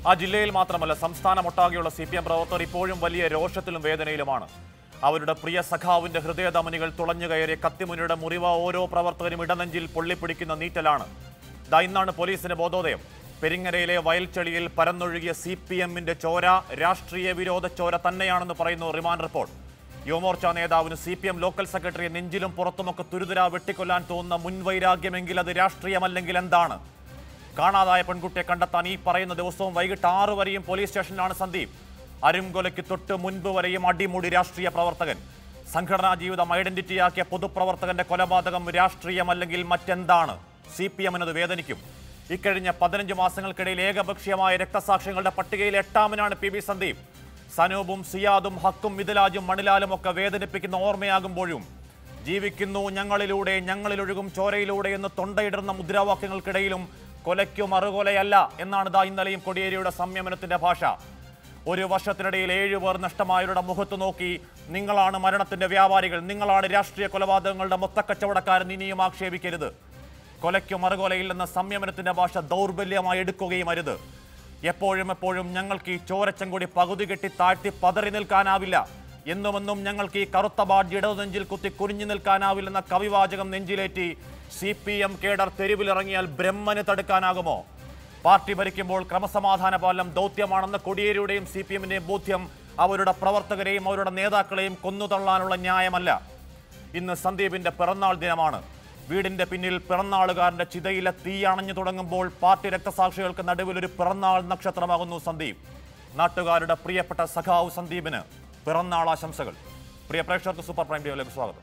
ആ ജില്ലയിൽ മാത്രമല്ല സംസ്ഥാനമൊട്ടാകെയുള്ള സി പി എം പ്രവർത്തകർ ഇപ്പോഴും വലിയ രോഷത്തിലും വേദനയിലുമാണ് അവരുടെ പ്രിയ സഖാവിന്റെ ഹൃദയധമനികൾ തുളഞ്ഞു കയറിയ കത്തിമുനിയുടെ മുറിവ ഓരോ പ്രവർത്തകരും ഇടനെഞ്ചിൽ പൊള്ളിപ്പിടിക്കുന്ന നീറ്റലാണ് ദാ ഇന്നാണ് പോലീസിന് ബോധോദയം പെരിങ്ങരയിലെ വയൽച്ചെളിയിൽ പരന്നൊഴുകിയ സി പി എമ്മിന്റെ ചോര രാഷ്ട്രീയ വിരോധ ചോര തന്നെയാണെന്ന് പറയുന്നു റിമാൻഡ് റിപ്പോർട്ട് യുവമോർച്ച നേതാവിന് സി പി എം ലോക്കൽ സെക്രട്ടറിയെ നെഞ്ചിലും പുറത്തുമൊക്കെ തുരുതുരാ വെട്ടിക്കൊല്ലാൻ തോന്നുന്ന മുൻവൈരാഗ്യമെങ്കിൽ അത് രാഷ്ട്രീയമല്ലെങ്കിൽ എന്താണ് കാണാതായ പെൺകുട്ടിയെ കണ്ടെത്താൻ ഈ പറയുന്ന ദിവസവും വൈകിട്ട് ആറു വരെയും പോലീസ് സ്റ്റേഷനിലാണ് സന്ദീപ് അരുംകൊലയ്ക്ക് തൊട്ട് മുൻപ് വരെയും അടിമുടി രാഷ്ട്രീയ പ്രവർത്തകൻ സംഘടനാ ജീവിതം ഐഡന്റിറ്റിയാക്കിയ പൊതുപ്രവർത്തകന്റെ കൊലപാതകം രാഷ്ട്രീയമല്ലെങ്കിൽ മറ്റെന്താണ് സി പി എമ്മിനത് വേദനിക്കും ഇക്കഴിഞ്ഞ പതിനഞ്ച് മാസങ്ങൾക്കിടയിൽ ഏകപക്ഷീയമായ രക്തസാക്ഷികളുടെ പട്ടികയിൽ എട്ടാമനാണ് പി ബി സന്ദീപ് സനൂപും സിയാദും ഹക്കും മിഥിലാജും മണിലാലും ഒക്കെ വേദനിപ്പിക്കുന്ന ഓർമ്മയാകുമ്പോഴും ജീവിക്കുന്നു ഞങ്ങളിലൂടെ ഞങ്ങളിലൊഴുകും ചോരയിലൂടെ എന്ന് തൊണ്ടയിടുന്ന മുദ്രാവാക്യങ്ങൾക്കിടയിലും കൊലയ്ക്കു മറുകൊലയല്ല എന്നാണ് ദാ ഇന്നലെയും കൊടിയേരിയുടെ സംയമനത്തിന്റെ ഭാഷ ഒരു വർഷത്തിനിടയിൽ ഏഴുപേർ നഷ്ടമായവരുടെ മുഖത്ത് നോക്കി നിങ്ങളാണ് മരണത്തിന്റെ വ്യാപാരികൾ നിങ്ങളാണ് രാഷ്ട്രീയ കൊലപാതകങ്ങളുടെ മൊത്തക്കച്ചവടക്കാരൻ ഇനിയും ആക്ഷേപിക്കരുത് കൊലയ്ക്കു മറുകൊലയില്ലെന്ന സംയമനത്തിന്റെ ഭാഷ ദൗർബല്യമായി എടുക്കുകയും അരുത് എപ്പോഴും എപ്പോഴും ഞങ്ങൾക്ക് ഈ ചോരച്ചങ്കുടി പകുതി കെട്ടി താഴ്ത്തി പതറി നിൽക്കാനാവില്ല എന്നുമെന്നും ഞങ്ങൾക്ക് ഈ കറുത്ത ബാഡ്ജ് ഇടതുനെഞ്ചിൽ കുത്തി കുനിഞ്ഞു നിൽക്കാനാവില്ലെന്ന കവിവാചകം നെഞ്ചിലേറ്റി സി പി എം കേഡർ തെരുവിലിറങ്ങിയാൽ ബ്രഹ്മന് തടുക്കാനാകുമോ പാർട്ടി ഭരിക്കുമ്പോൾ ക്രമസമാധാന പാലനം ദൗത്യമാണെന്ന കൊടിയേരിയുടെയും സി പി എമ്മിന്റെയും ബോധ്യം അവരുടെ പ്രവർത്തകരെയും അവരുടെ നേതാക്കളെയും കൊന്നുതള്ളാനുള്ള ന്യായമല്ല ഇന്ന് സന്ദീപിന്റെ പിറന്നാൾ ദിനമാണ് വീടിന്റെ പിന്നിൽ പിറന്നാളുകാരന്റെ ചിതയിലെ തീ അണഞ്ഞു തുടങ്ങുമ്പോൾ പാർട്ടി രക്തസാക്ഷികൾക്ക് നടുവിൽ ഒരു പിറന്നാൾ നക്ഷത്രമാകുന്നു സന്ദീപ് നാട്ടുകാരുടെ പ്രിയപ്പെട്ട സഖാവ് സന്ദീപിന് പിറന്നാൾ ആശംസകൾ പ്രിയ പ്രേക്ഷകർക്ക് സൂപ്പർ പ്രൈം ഡിയോയിലേക്ക് സ്വാഗതം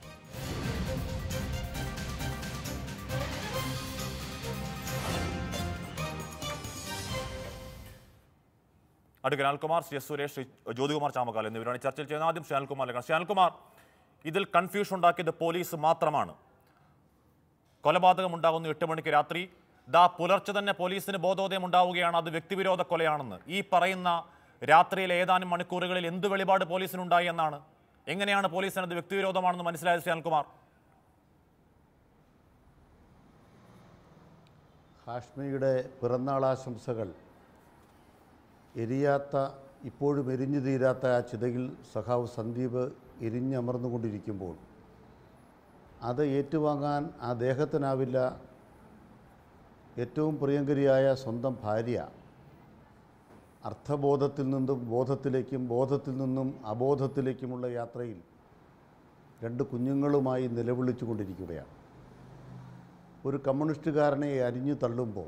അടുക്കൽ അനിൽകുമാർ ശ്രീ എസ് സുരേഷ് ശ്രീ ജ്യോതികുമാർ ചാമക്കാൽ എന്നിവരാണ് ഈ ചർച്ചയിൽ ചെയ്യുന്നത് ആദ്യം ശ്രീ അനിൽകുമാറിലേക്ക് ശ്രീ അനിൽകുമാർ ഇതിൽ കൺഫ്യൂഷൻ ഉണ്ടാക്കിയത് പോലീസ് മാത്രമാണ് കൊലപാതകം ഉണ്ടാകുന്നു എട്ട് മണിക്ക് രാത്രി ദാ പുലർച്ചെ തന്നെ പോലീസിന് ബോധോദയം ഉണ്ടാവുകയാണ് അത് വ്യക്തിവിരോധ കൊലയാണെന്ന് ഈ പറയുന്ന രാത്രിയിലെ ഏതാനും മണിക്കൂറുകളിൽ എന്ത് വെളിപാട് പോലീസിനുണ്ടായി എന്നാണ് എങ്ങനെയാണ് പോലീസിന് അത് വ്യക്തിവിരോധമാണെന്ന് മനസ്സിലായത് ശ്രീ അനിൽകുമാർ ഹാഷ്മിയുടെ പിറന്നാളാശംസകൾ എരിയാത്ത ഇപ്പോഴും എരിഞ്ഞു തീരാത്ത ആ ചിതയിൽ സഖാവ് സന്ദീപ് എരിഞ്ഞമർന്നുകൊണ്ടിരിക്കുമ്പോൾ അത് ഏറ്റുവാങ്ങാൻ ആ ദേഹത്തിനാവില്ല ഏറ്റവും പ്രിയങ്കരിയായ സ്വന്തം ഭാര്യ അർത്ഥബോധത്തിൽ നിന്നും ബോധത്തിലേക്കും ബോധത്തിൽ നിന്നും അബോധത്തിലേക്കുമുള്ള യാത്രയിൽ രണ്ട് കുഞ്ഞുങ്ങളുമായി നിലവിളിച്ചു കൊണ്ടിരിക്കുകയാണ് ഒരു കമ്മ്യൂണിസ്റ്റുകാരനെ അരിഞ്ഞു തള്ളുമ്പോൾ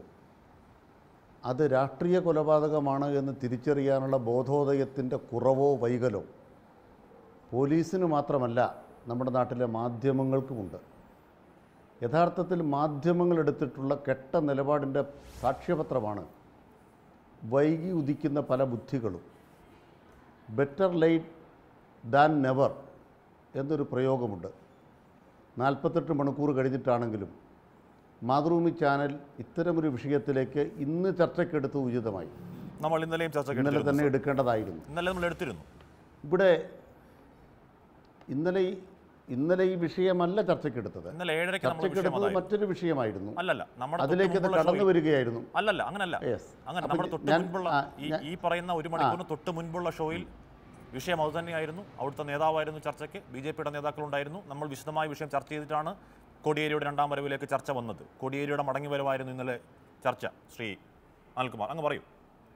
അത് രാഷ്ട്രീയ കൊലപാതകമാണ് എന്ന് തിരിച്ചറിയാനുള്ള ബോധോദയത്തിൻ്റെ കുറവോ വൈകലോ പോലീസിന് മാത്രമല്ല നമ്മുടെ നാട്ടിലെ മാധ്യമങ്ങൾക്കുമുണ്ട് യഥാർത്ഥത്തിൽ മാധ്യമങ്ങൾ എടുത്തിട്ടുള്ള കെട്ട നിലപാടിൻ്റെ സാക്ഷ്യപത്രമാണ് വൈകി ഉദിക്കുന്ന പല ബുദ്ധികളും ബെറ്റർ ലൈറ്റ് ദാൻ നെവർ എന്നൊരു പ്രയോഗമുണ്ട് നാൽപ്പത്തെട്ട് മണിക്കൂർ കഴിഞ്ഞിട്ടാണെങ്കിലും മാതൃഭൂമി ചാനൽ ഇത്തരമൊരു വിഷയത്തിലേക്ക് ഇന്ന് ചർച്ചയ്ക്കെടുത്ത് ഉചിതമായി നമ്മൾ ഇന്നലെയും ചർച്ചയ്ക്ക് ഇന്നലെ എടുത്തിരുന്നു. തന്നെ എടുക്കേണ്ടതായിരുന്നു ഇന്നലെ നമ്മൾ എടുത്തിരുന്നു ഇവിടെ ഇന്നലെ ഈ- ഇന്നലെ ഈ വിഷയമല്ല ചർച്ചയ്ക്കെടുത്തത് ഇന്നലെ ഏഴരയ്ക്ക് നമ്മൾ ചർച്ചയ്ക്കെടുത്തത് വിഷയമായിരുന്നു മറ്റൊരു വിഷയമായിരുന്നു അല്ലല്ല നമ്മുടെ തൊട്ട് അതിലേക്ക് അത് മുമ്പുള്ള കടന്നു ഷോയിൽ- വരികയായിരുന്നു അല്ലല്ല അങ്ങനല്ല Yes. അങ്ങനെ അപ്പോൾ നമ്മുടെ തൊട്ട് ഞാൻ- മുൻപുള്ള ആ, ഈ ഞാൻ- ഈ പറയുന്ന ഒരു മണിക്കൂറിന് തൊട്ട് മുൻപുള്ള ഷോയിൽ വിഷയം അത് തന്നെയായിരുന്നു അവിടുത്തെ നേതാവായിരുന്നു ചർച്ചയ്ക്ക് ബി ജെ പിയുടെ നേതാക്കളുണ്ടായിരുന്നു നമ്മൾ വിശദമായ വിഷയം ചർച്ച ചെയ്തിട്ടാണ് കോടിയേരിയുടെ രണ്ടാം വരവിലേക്ക് ചർച്ച വന്നത് കോടിയേരിയുടെ മടങ്ങി വരവായിരുന്നു ഇന്നലെ ചർച്ച ശ്രീ അനിൽകുമാർ അങ്ങ് പറയൂ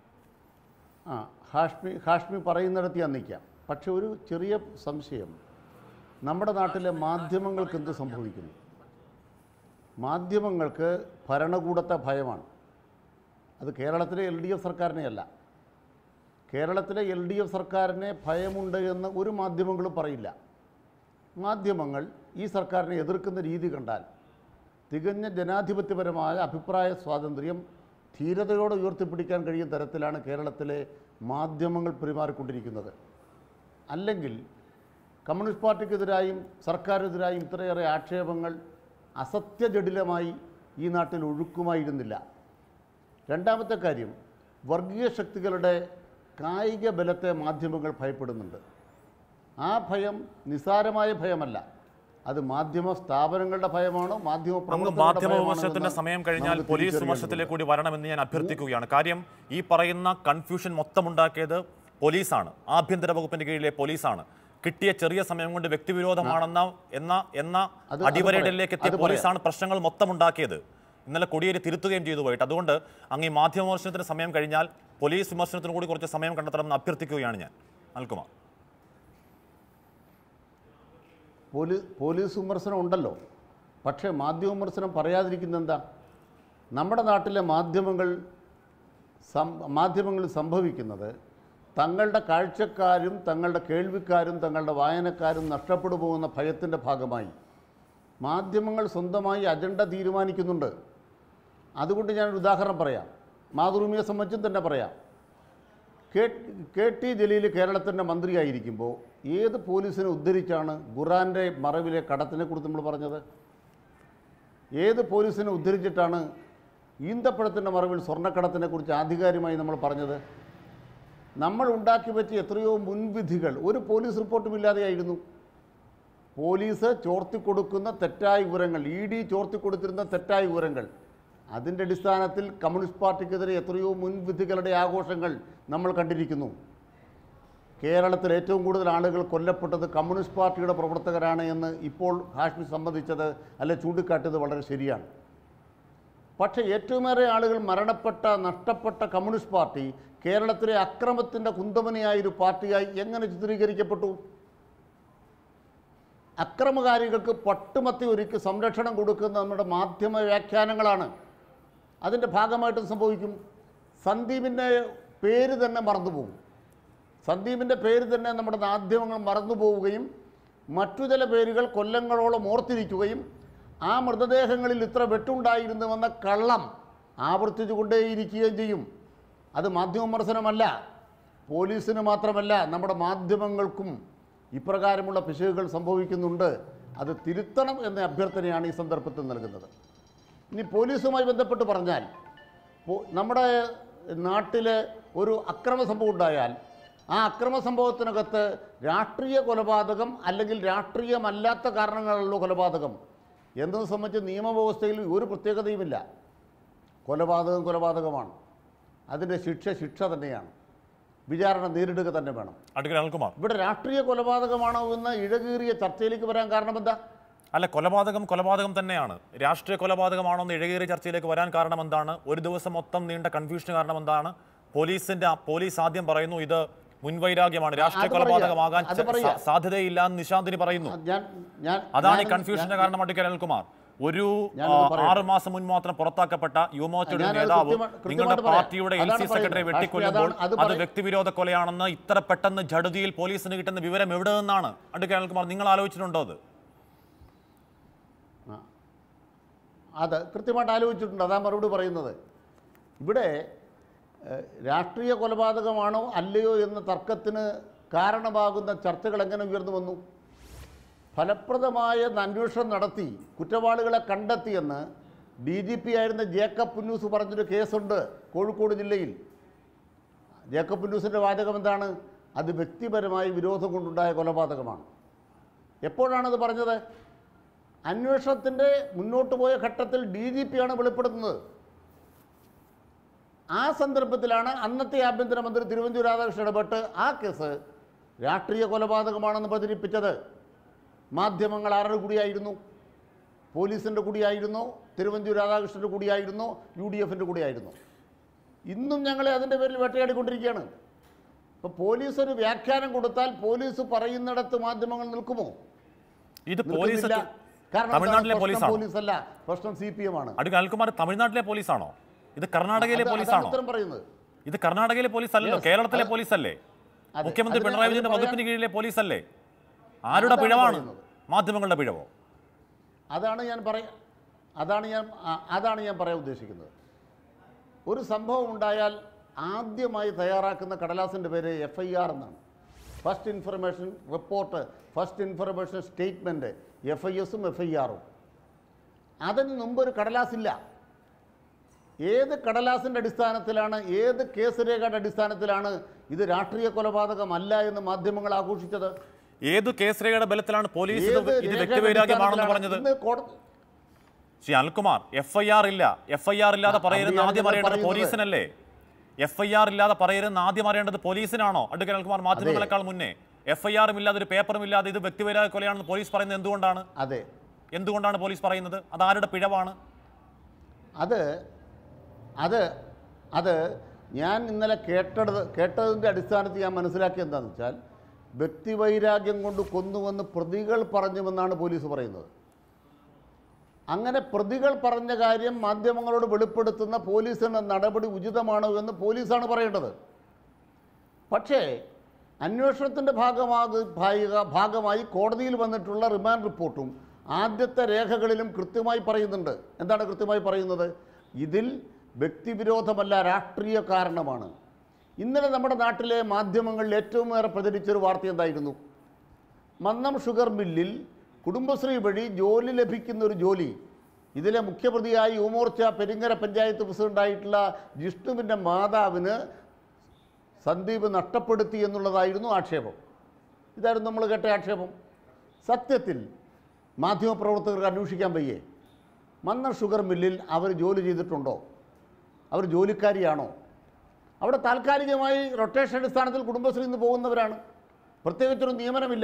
ആ ഹാഷ്മി ഹാഷ്മി പറയുന്നിടത്ത് ഞാൻ നിൽക്കാം പക്ഷെ ഒരു ചെറിയ സംശയം നമ്മുടെ നാട്ടിലെ മാധ്യമങ്ങൾക്ക് എന്ത് സംഭവിക്കുന്നു മാധ്യമങ്ങൾക്ക് ഭരണകൂടത്തെ ഭയമാണ് അത് കേരളത്തിലെ എൽ ഡി എഫ് സർക്കാരിനെയല്ല കേരളത്തിലെ എൽ ഡി എഫ് സർക്കാരിനെ ഭയമുണ്ട് എന്ന് ഒരു മാധ്യമങ്ങളും പറയില്ല മാധ്യമങ്ങൾ ഈ സർക്കാരിനെ എതിർക്കുന്ന രീതി കണ്ടാൽ തികഞ്ഞ ജനാധിപത്യപരമായ അഭിപ്രായ സ്വാതന്ത്ര്യം ധീരതയോടെ ഉയർത്തിപ്പിടിക്കാൻ കഴിയുന്ന തരത്തിലാണ് കേരളത്തിലെ മാധ്യമങ്ങൾ പെരുമാറിക്കൊണ്ടിരിക്കുന്നത് അല്ലെങ്കിൽ കമ്മ്യൂണിസ്റ്റ് പാർട്ടിക്കെതിരായും സർക്കാരിനെതിരായും ഇത്രയേറെ ആക്ഷേപങ്ങൾ അസത്യജടിലമായി ഈ നാട്ടിൽ ഒഴുക്കുമായിരുന്നില്ല രണ്ടാമത്തെ കാര്യം വർഗീയ ശക്തികളുടെ കായിക ബലത്തെ മാധ്യമങ്ങൾ ഭയപ്പെടുന്നുണ്ട് ആ ഭയം നിസാരമായ ഭയമല്ല അത് മാധ്യമ സ്ഥാപനങ്ങളുടെ ഭയമാണോ മാധ്യമ അങ്ങ് പ്രവർത്തകരുടെ മാധ്യമ ഭയമാണോ വിമർശനത്തിന്റെ എന്ന് സമയം കഴിഞ്ഞാൽ നമുക്ക് പോലീസ് തിരിച്ചറിയേണ്ടതുണ്ട്. വിമർശനത്തിലേക്ക് കൂടി വരണമെന്ന് ഞാൻ അഭ്യർത്ഥിക്കുകയാണ് കാര്യം ഈ പറയുന്ന കൺഫ്യൂഷൻ മൊത്തം ഉണ്ടാക്കിയത് പോലീസാണ് ആഭ്യന്തര വകുപ്പിന്റെ കീഴിലെ പോലീസാണ് കിട്ടിയ ചെറിയ സമയം കൊണ്ട് വ്യക്തിവിരോധമാണെന്ന എന്ന എന്ന അത് അടിവരയിടലിലേക്ക് എത്തിയ അത് പറയാം. പോലീസാണ് പ്രശ്നങ്ങൾ മൊത്തം ഉണ്ടാക്കിയത് ഇന്നലെ കൊടിയേരി തിരുത്തുകയും ചെയ്തു പോയിട്ട് അതുകൊണ്ട് അങ്ങ് ഈ മാധ്യമ വിമർശനത്തിന് സമയം കഴിഞ്ഞാൽ പോലീസ് വിമർശനത്തിന് കൂടി കുറച്ച് സമയം കണ്ടെത്തണമെന്ന് അഭ്യർത്ഥിക്കുകയാണ് ഞാൻ അൽകുമാർ പോലീസ് പോലീസ് വിമർശനം ഉണ്ടല്ലോ പക്ഷേ മാധ്യമ വിമർശനം പറയാതിരിക്കുന്ന എന്താ നമ്മുടെ നാട്ടിലെ മാധ്യമങ്ങൾ സം മാധ്യമങ്ങളിൽ സംഭവിക്കുന്നത് തങ്ങളുടെ കാഴ്ചക്കാരും തങ്ങളുടെ കേൾവിക്കാരും തങ്ങളുടെ വായനക്കാരും നഷ്ടപ്പെട്ടു പോകുന്ന ഭയത്തിൻ്റെ ഭാഗമായി മാധ്യമങ്ങൾ സ്വന്തമായി അജണ്ട തീരുമാനിക്കുന്നുണ്ട് അതുകൊണ്ട് ഞാനൊരു ഉദാഹരണം പറയാം മാതൃഭൂമിയെ സംബന്ധിച്ചും തന്നെ പറയാം കെ കെ ടി ജലീൽ കേരളത്തിൻ്റെ മന്ത്രിയായിരിക്കുമ്പോൾ ഏത് പോലീസിനെ ഉദ്ധരിച്ചാണ് ഖുറാൻ്റെ മറവിലെ കടത്തിനെക്കുറിച്ച് നമ്മൾ പറഞ്ഞത് ഏത് പോലീസിനെ ഉദ്ധരിച്ചിട്ടാണ് ഈന്തപ്പഴത്തിൻ്റെ മറവിൽ സ്വർണ്ണക്കടത്തിനെക്കുറിച്ച് ആധികാരികമായി നമ്മൾ പറഞ്ഞത് നമ്മൾ ഉണ്ടാക്കി വെച്ച എത്രയോ മുൻവിധികൾ ഒരു പോലീസ് റിപ്പോർട്ടും ഇല്ലാതെയായിരുന്നു പോലീസ് ചോർത്തിക്കൊടുക്കുന്ന തെറ്റായ വിവരങ്ങൾ ഇ ഡി ചോർത്തിക്കൊടുത്തിരുന്ന തെറ്റായ വിവരങ്ങൾ അതിൻ്റെ അടിസ്ഥാനത്തിൽ കമ്മ്യൂണിസ്റ്റ് പാർട്ടിക്കെതിരെ എത്രയോ മുൻവിധികളുടെ ആഘോഷങ്ങൾ നമ്മൾ കണ്ടിരിക്കുന്നു കേരളത്തിൽ ഏറ്റവും കൂടുതൽ ആളുകൾ കൊല്ലപ്പെട്ടത് കമ്മ്യൂണിസ്റ്റ് പാർട്ടിയുടെ പ്രവർത്തകരാണ് എന്ന് ഇപ്പോൾ ഹാഷ്മി സമ്മതിച്ചത് അല്ലെ ചൂണ്ടിക്കാട്ടിയത് വളരെ ശരിയാണ് പക്ഷേ ഏറ്റവുമേറെ ആളുകൾ മരണപ്പെട്ട നഷ്ടപ്പെട്ട കമ്മ്യൂണിസ്റ്റ് പാർട്ടി കേരളത്തിലെ അക്രമത്തിൻ്റെ കുന്തമനയായൊരു പാർട്ടിയായി എങ്ങനെ ചിത്രീകരിക്കപ്പെട്ടു അക്രമകാരികൾക്ക് പട്ടുമത്തി ഒരുക്കി സംരക്ഷണം കൊടുക്കുന്ന നമ്മുടെ മാധ്യമ വ്യാഖ്യാനങ്ങളാണ് അതിൻ്റെ ഭാഗമായിട്ട് സംഭവിക്കും സന്ദീപിൻ്റെ പേര് തന്നെ മറന്നുപോകും സന്ദീപിൻ്റെ പേര് തന്നെ നമ്മുടെ മാധ്യമങ്ങൾ മറന്നു പോവുകയും മറ്റു ചില പേരുകൾ കൊല്ലങ്ങളോളം ഓർത്തിരിക്കുകയും ആ മൃതദേഹങ്ങളിൽ ഇത്ര വെട്ടുണ്ടായിരുന്നുവെന്ന കള്ളം ആവർത്തിച്ചു കൊണ്ടേയിരിക്കുകയും ചെയ്യും അത് മാധ്യമ വിമർശനമല്ല പോലീസിന് മാത്രമല്ല നമ്മുടെ മാധ്യമങ്ങൾക്കും ഇപ്രകാരമുള്ള പിശകുകൾ സംഭവിക്കുന്നുണ്ട് അത് തിരുത്തണം എന്ന അഭ്യർത്ഥനയാണ് ഈ സന്ദർഭത്തിൽ നൽകുന്നത് ഇനി പോലീസുമായി ബന്ധപ്പെട്ട് പറഞ്ഞാൽ പോ- നമ്മുടെ നാട്ടിൽ ഒരു അക്രമ സംഭവം ഉണ്ടായാൽ ആ അക്രമ സംഭവത്തിനകത്ത് രാഷ്ട്രീയ കൊലപാതകം അല്ലെങ്കിൽ രാഷ്ട്രീയമല്ലാത്ത കാരണങ്ങളല്ലോ കൊലപാതകം എന്നത് സംബന്ധിച്ച് നിയമവ്യവസ്ഥയിൽ ഒരു പ്രത്യേകതയുമില്ല കൊലപാതകം കൊലപാതകമാണ് അതിൻ്റെ ശിക്ഷ ശിക്ഷ തന്നെയാണ് വിചാരണ നേരിടുക തന്നെ വേണം അഡ്വക്കേറ്റ് അനിൽകുമാർ ഇവിടെ രാഷ്ട്രീയ കൊലപാതകമാണോ എന്ന ഇഴകീറിയ ചർച്ചയിലേക്ക് വരാൻ കാരണം എന്താ അല്ല കൊലപാതകം കൊലപാതകം തന്നെയാണ് രാഷ്ട്രീയ കൊലപാതകമാണോ എന്ന് ഇഴകേറിയ ചർച്ചയിലേക്ക് വരാൻ കാരണം എന്താണ് ഒരു ദിവസം മൊത്തം നീണ്ട കൺഫ്യൂഷൻ കാരണം എന്താണ് പോലീസിന്റെ പോലീസ് ആദ്യം പറയുന്നു ഇത് മുൻവൈരാഗ്യമാണ് രാഷ്ട്രീയ അത് പറയുക. കൊലപാതകമാകാൻ അത് ച- പറയുക. സാ- സാധ്യതയില്ല എന്ന് നിശാന്തിനി പറയുന്നു ഞാൻ ഞാൻ അതാണ് ഈ ഞാൻ- കൺഫ്യൂഷന്റെ ഞാൻ- കാരണം അഡ്വക്കേറ്റ് അനിൽകുമാർ ഒരു ഞാനൊന്ന് ആ, പറയട്ടെ. ആറ് മാസം മുൻ മാത്രം പുറത്താക്കപ്പെട്ട യുവമോർച്ചയുടെ ഞാനത് നേതാവും കൃത്യമാ- കൃത്യമായിട്ട് നിങ്ങളുടെ പറയാം. പാർട്ടിയുടെ എൽ അതാണ് സി സെക്രട്ടറി പറയുന്നത്. വെട്ടിക്കൊല്ലുമ്പോൾ അതാണ്- അത് അത് പറയ- വ്യക്തിവിരോധ കൊലയാണെന്ന് ഇത്ര പെട്ടെന്ന് ജഡതിയിൽ പോലീസിന് കിട്ടുന്ന വിവരം എവിടെ നിന്നാണ് അഡ്വക്കേറ്റ് അനിൽകുമാർ നിങ്ങൾ ആലോചിച്ചിട്ടുണ്ടോ അത് അത് കൃത്യമായിട്ട് ആലോചിച്ചിട്ടുണ്ട് അതാ മറുപടി പറയുന്നത് ഇവിടെ ഏഹ്, രാഷ്ട്രീയ കൊലപാതകമാണോ അല്ലയോ എന്ന തർക്കത്തിന് കാരണമാകുന്ന ചർച്ചകൾ എങ്ങനെ ഉയർന്നു വന്നു ഫലപ്രദമായ അന്വേഷണം നടത്തി കുറ്റവാളികളെ കണ്ടെത്തിയെന്ന് ഡി ജി പി ആയിരുന്ന ജേക്കബ് പുന്നൂസ് പറഞ്ഞൊരു കേസുണ്ട് കോഴിക്കോട് ജില്ലയിൽ ജേക്കബ് പുന്നൂസിൻ്റെ വാചകം എന്താണ് അത് വ്യക്തിപരമായ വിരോധം കൊണ്ടുണ്ടായ കൊലപാതകമാണ് എപ്പോഴാണത് പറഞ്ഞത് അന്വേഷണത്തിൻ്റെ മുന്നോട്ട് പോയ ഘട്ടത്തിൽ ഡി ജി പി ആണ് വെളിപ്പെടുത്തുന്നത് ആ സന്ദർഭത്തിലാണ് അന്നത്തെ ആഭ്യന്തരമന്ത്രി തിരുവഞ്ചൂർ രാധാകൃഷ്ണൻ ഇടപെട്ട് ആ കേസ് രാഷ്ട്രീയ കൊലപാതകമാണെന്ന് പ്രചരിപ്പിച്ചത് മാധ്യമങ്ങൾ ആരുടെ കൂടിയായിരുന്നു പോലീസിൻ്റെ കൂടിയായിരുന്നു തിരുവഞ്ചൂർ രാധാകൃഷ്ണൻ്റെ കൂടിയായിരുന്നു യു ഡി എഫിൻ്റെ കൂടിയായിരുന്നു ഇന്നും ഞങ്ങളെ അതിൻ്റെ പേരിൽ വേട്ടയാടിക്കൊണ്ടിരിക്കുകയാണ് ഇപ്പോൾ പോലീസ് ഒരു വ്യാഖ്യാനം കൊടുത്താൽ പോലീസ് പറയുന്നിടത്ത് മാധ്യമങ്ങൾ നിൽക്കുമോ ഇത് പോലീസ് നിൽക്കുന്നില്ല. കാരണം തമിഴ്നാട്ടിലെ എന്താണ്? പ്രശ്നം പോലീസാണോ പോലീസല്ല പ്രശ്നം സി പി എം ആണ് അഡ്വക്കേറ്റ് അനിൽകുമാർ തമിഴ്നാട്ടിലെ പോലീസാണോ ഇത് കർണാടകയിലെ അത് അതാണ് പോലീസാണോ ഉത്തരം പറയുന്നത് ഇത് കർണാടകയിലെ പോലീസ് അല്ലല്ലോ Yes. കേരളത്തിലെ അത് പോലീസ് അല്ലേ അതെ. മുഖ്യമന്ത്രി അതിന് പിണറായി അതിന് വിജയന്റെ പറയാൻ- വകുപ്പിന് കീഴിലെ പോലീസ് അല്ലേ ആരുടെ അതാണ് പിഴവാണ് പറയുന്നത്. മാധ്യമങ്ങളുടെ പിഴവോ അതാണ് ഞാൻ പറയ അതാണ് ഞാൻ ആ- അതാണ് ഞാൻ പറയാൻ ഉദ്ദേശിക്കുന്നത് ഒരു സംഭവം ഉണ്ടായാൽ ആദ്യമായി തയ്യാറാക്കുന്ന കടലാസിൻ്റെ പേര് എഫ് ഐ ആർ എന്നാണ് first information report first information statement F I എസും എഫ് ഐ ആറും അതിന് മുമ്പ് ഒരു കടലാസില്ല ഏത് കടലാസിൻ്റെ അടിസ്ഥാനത്തിലാണ് ഏത് കേസ് രേഖയുടെ അടിസ്ഥാനത്തിലാണ് ഇത് രാഷ്ട്രീയ കൊലപാതകമല്ല എന്ന് മാധ്യമങ്ങൾ ആഘോഷിച്ചത് ഏത് കേസ് രേഖയുടെ ബലത്തിലാണ് പോലീസ് ഇത് ഏത് ഇത് രേഖയുടെ വ്യക്തിവൈരാഗ്യമാണെന്ന് അടിസ്ഥാനത്തിലാണ് പറഞ്ഞത് ഇന്ന് കോടതി Shri Anilkumar F I R ഇല്ല എഫ് ഐ ആർ ഇല്ലാതെ ആ, പറയരുതെന്ന് അവിടെയാണ് ആദ്യം ഞാൻ അറിയേണ്ടത് പറയുന്നത്. പോലീസിനല്ലേ എഫ് ഐ ആർ ഇല്ലാതെ പറയരുതെന്ന് ആദ്യം അറിയേണ്ടത് പോലീസിനാണോ അഡ്വക്കേറ്റ് അനിൽകുമാർ മാധ്യമങ്ങളെക്കാൾ മുന്നേ എഫ് ഐ ആറും ഇല്ലാതെ ഒരു പേപ്പറും ഇല്ലാതെ ഇത് വ്യക്തിവൈരാഗ്യ കൊലയാണെന്ന് പോലീസ് പറയുന്നത് എന്തുകൊണ്ടാണ് അതെ എന്തുകൊണ്ടാണ് പോലീസ് പറയുന്നത് അത് ആരുടെ പിഴവാണ് അത് അത് അത് ഞാൻ ഇന്നലെ കേട്ടത് കേട്ടതിൻ്റെ അടിസ്ഥാനത്തിൽ ഞാൻ മനസ്സിലാക്കിയത് എന്താണെന്ന് വെച്ചാൽ വ്യക്തിവൈരാഗ്യം കൊണ്ട് കൊന്നുവെന്ന് പ്രതികൾ പറഞ്ഞുവെന്നാണ് പോലീസ് പറയുന്നത് അങ്ങനെ പ്രതികൾ പറഞ്ഞ കാര്യം മാധ്യമങ്ങളോട് വെളിപ്പെടുത്തുന്ന പോലീസിൻ്റെ നടപടി ഉചിതമാണോ എന്ന് പോലീസാണ് പറയേണ്ടത് പക്ഷേ അന്വേഷണത്തിൻ്റെ ഭാഗമാക ഭാഗ- ഭാഗമായി കോടതിയിൽ വന്നിട്ടുള്ള റിമാൻഡ് റിപ്പോർട്ടും ആദ്യത്തെ രേഖകളിലും കൃത്യമായി പറയുന്നുണ്ട് എന്താണ് കൃത്യമായി പറയുന്നത് ഇതിൽ വ്യക്തിവിരോധമല്ല രാഷ്ട്രീയ കാരണമാണ് ഇന്നലെ നമ്മുടെ നാട്ടിലെ മാധ്യമങ്ങളിൽ ഏറ്റവും ഏറെ പ്രചരിച്ചൊരു വാർത്ത എന്തായിരുന്നു മന്നം ഷുഗർ മില്ലിൽ കുടുംബശ്രീ വഴി ജോലി ലഭിക്കുന്ന ഒരു ജോലി ഇതിലെ മുഖ്യപ്രതിയായി യുവമോർച്ച പെരിങ്ങര പഞ്ചായത്ത് പ്രസിഡന്റായിട്ടുള്ള ജിഷ്ണുവിൻ്റെ മാതാവിന് സന്ദീപ് നഷ്ടപ്പെടുത്തി എന്നുള്ളതായിരുന്നു ആക്ഷേപം ഇതായിരുന്നു നമ്മൾ കേട്ട ആക്ഷേപം സത്യത്തിൽ മാധ്യമപ്രവർത്തകർക്ക് അന്വേഷിക്കാൻ വയ്യേ മന്നം ഷുഗർ മില്ലിൽ അവർ ജോലി ചെയ്തിട്ടുണ്ടോ അവർ ജോലിക്കാരിയാണോ അവിടെ താൽക്കാലികമായി റൊട്ടേഷൻ അടിസ്ഥാനത്തിൽ കുടുംബശ്രീ നിന്ന് പോകുന്നവരാണ് പ്രത്യേകിച്ചൊരു നിയമനമില്ല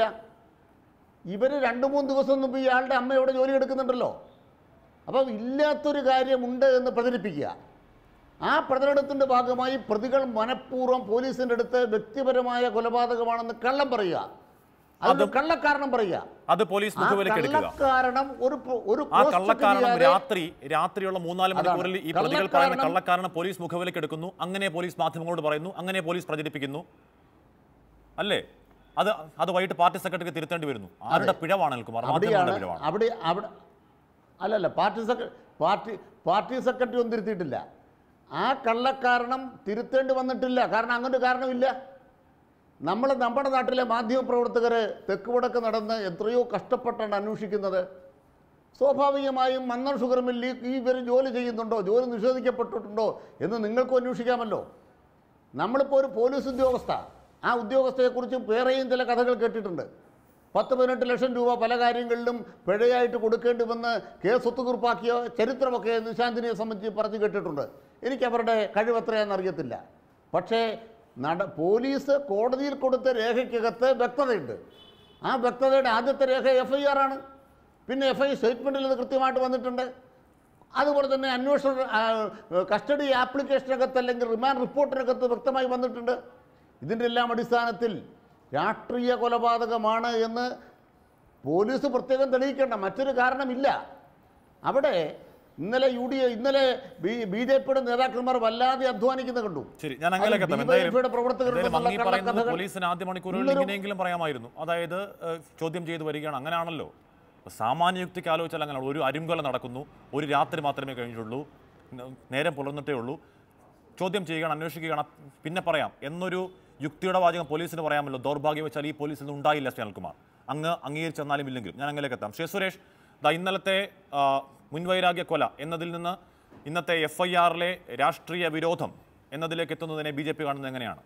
ഇവർ രണ്ട് മൂന്ന് ദിവസം മുമ്പ് ഇയാളുടെ അമ്മ ഇവിടെ ജോലി എടുക്കുന്നുണ്ടല്ലോ അപ്പം ഇല്ലാത്തൊരു കാര്യമുണ്ട് എന്ന് പ്രചരിപ്പിക്കുക ആ പ്രചരണത്തിൻ്റെ ഭാഗമായി പ്രതികൾ മനഃപൂർവ്വം പോലീസിൻ്റെ അടുത്ത് വ്യക്തിപരമായ കൊലപാതകമാണെന്ന് കള്ളം പറയുക അതിന് കള്ളക്കാരണം പറയുക അത് പോലീസ് ആ മുഖവിലേക്ക് എടുക്കുക കള്ളക്കാരണം ഒരു പ്ര- ഒരു ആ പോസ്റ്റ് കള്ളക്കാരണം ചെയ്യാതെ രാത്രി രാത്രിയുള്ള മൂന്നാല് മണിക്കൂറിൽ ഈ പ്രതികൾ പറയുന്ന കള്ളക്കാരണം- കള്ളക്കാരണം പോലീസ് മുഖവിലേക്ക് എടുക്കുന്നു അങ്ങനെ പോലീസ് മാധ്യമങ്ങളോട് പറയുന്നു അങ്ങനെ പോലീസ് പ്രചരിപ്പിക്കുന്നു അല്ലേ അത് അത് വൈകിട്ട് പാർട്ടി സെക്രട്ടറിക്ക് തിരുത്തേണ്ടി വരുന്നു ആരുടെ പിഴവാണ് അനിൽകുമാർ മാധ്യമങ്ങളുടെ അവിടെയാണ് പിഴവാണ് അവിടെ അവിടെ അല്ലല്ല പാർട്ടി സെക്ര പാർട്ടി പാർട്ടി സെക്രട്ടറി ഒന്നും തിരുത്തിയിട്ടില്ല ആ കള്ളക്കാരണം തിരുത്തേണ്ടി വന്നിട്ടില്ല കാരണം അങ്ങനെ ഒരു കാരണമില്ല നമ്മൾ നമ്മുടെ നാട്ടിലെ മാധ്യമപ്രവർത്തകർ തെക്ക് വടക്ക് നടന്ന് എത്രയോ കഷ്ടപ്പെട്ടാണ് അന്വേഷിക്കുന്നത് സ്വാഭാവികമായും മന്നം ഷുഗർ മില്ലിൽ ഈ ഇവർ ജോലി ചെയ്യുന്നുണ്ടോ ജോലി നിഷേധിക്കപ്പെട്ടിട്ടുണ്ടോ എന്ന് നിങ്ങൾക്കും അന്വേഷിക്കാമല്ലോ നമ്മളിപ്പോൾ ഒരു പോലീസ് ഉദ്യോഗസ്ഥ ആ ഉദ്യോഗസ്ഥയെക്കുറിച്ച് വേറെയും ചില കഥകൾ കേട്ടിട്ടുണ്ട് പത്ത് പതിനെട്ട് ലക്ഷം രൂപ പല കാര്യങ്ങളിലും പിഴയായിട്ട് കൊടുക്കേണ്ടി വന്ന് കേസ് ഒത്തുതീർപ്പാക്കിയ ചരിത്രമൊക്കെ നിശാന്തിനെ സംബന്ധിച്ച് പറഞ്ഞു കേട്ടിട്ടുണ്ട് എനിക്ക് അവരുടെ കഴിവെത്രയാണെന്ന് അറിയത്തില്ല പക്ഷേ നട പോലീസ് കോടതിയിൽ കൊടുത്ത രേഖയ്ക്കകത്ത് വ്യക്തതയുണ്ട് ആ വ്യക്തതയുടെ ആദ്യത്തെ രേഖ എഫ് ഐ ആർ ആണ് പിന്നെ എഫ് ഐ സ്റ്റേറ്റ്മെൻറ്റിൽ അത് കൃത്യമായിട്ട് വന്നിട്ടുണ്ട് അതുപോലെ തന്നെ അന്വേഷണ ആ, കസ്റ്റഡി ആപ്ലിക്കേഷനകത്ത് അല്ലെങ്കിൽ റിമാൻഡ് റിപ്പോർട്ടിനകത്ത് വ്യക്തമായി വന്നിട്ടുണ്ട് ഇതിൻ്റെ എല്ലാം അടിസ്ഥാനത്തിൽ രാഷ്ട്രീയ കൊലപാതകമാണ് എന്ന് പോലീസ് പ്രത്യേകം തെളിയിക്കേണ്ട മറ്റൊരു കാരണമില്ല അവിടെ ഇന്നലെ യു ഡി ഇന്നലെ ബി ബി ജെ പിയുടെ നേതാക്കന്മാർ വല്ലാതെ അധ്വാനിക്കുന്ന കണ്ടു ശരി ഞാൻ അങ്ങനെയൊക്കെ എത്താം. അത് എന്തായാലും DYFI യുടെ പ്രവർത്തകർ എന്തായാലും അങ്ങ് ഈ എന്നുള്ള പറയുന്നത് കള്ളക്കഥകൾ പോലീസിന് ആദ്യ മണിക്കൂറുകളിൽ ഇന്നൊരു- ഇങ്ങനെയെങ്കിലും പറയാമായിരുന്നു അതായത് ഏഹ്, ചോദ്യം ചെയ്ത് വരികയാണ് അങ്ങനെയാണല്ലോ സാമാന്യ യുക്തിക്ക് ആലോചിച്ചാൽ അങ്ങനെയാണ് ഒരു അരുംകൊല നടക്കുന്നു ഒരു രാത്രി മാത്രമേ കഴിഞ്ഞിട്ടുള്ളൂ ന- നേരം പുലർന്നിട്ടേ ഉള്ളൂ ചോദ്യം ചെയ്യുകയാണ് അന്വേഷിക്കുകയാണ് അ- പിന്നെ പറയാം എന്നൊരു യുക്തിയുടെ വാചകം പോലീസിന് പറയാമല്ലോ ദൗർഭാഗ്യം വെച്ചാൽ ഈ പോലീസിൽ നിന്ന് ഉണ്ടായില്ല ശ്രീ അനിൽകുമാർ അങ്ങ് അംഗീകരിച്ചെന്നാലും ഇല്ലെങ്കിലും ഞാൻ അങ്ങനെയൊക്കെ എത്താം ശ്രീ സുരേഷ് ദാ ഇന്നലത്തെ ആ, മുൻവൈരാഗ്യ കൊല എന്നതിൽ നിന്ന് ഇന്നത്തെ എഫ് ഐ ആറിലെ രാഷ്ട്രീയ വിരോധം എന്നതിലേക്ക് എത്തുന്നതിനെ ബി ജെ പി കാണുന്നത് എങ്ങനെയാണ്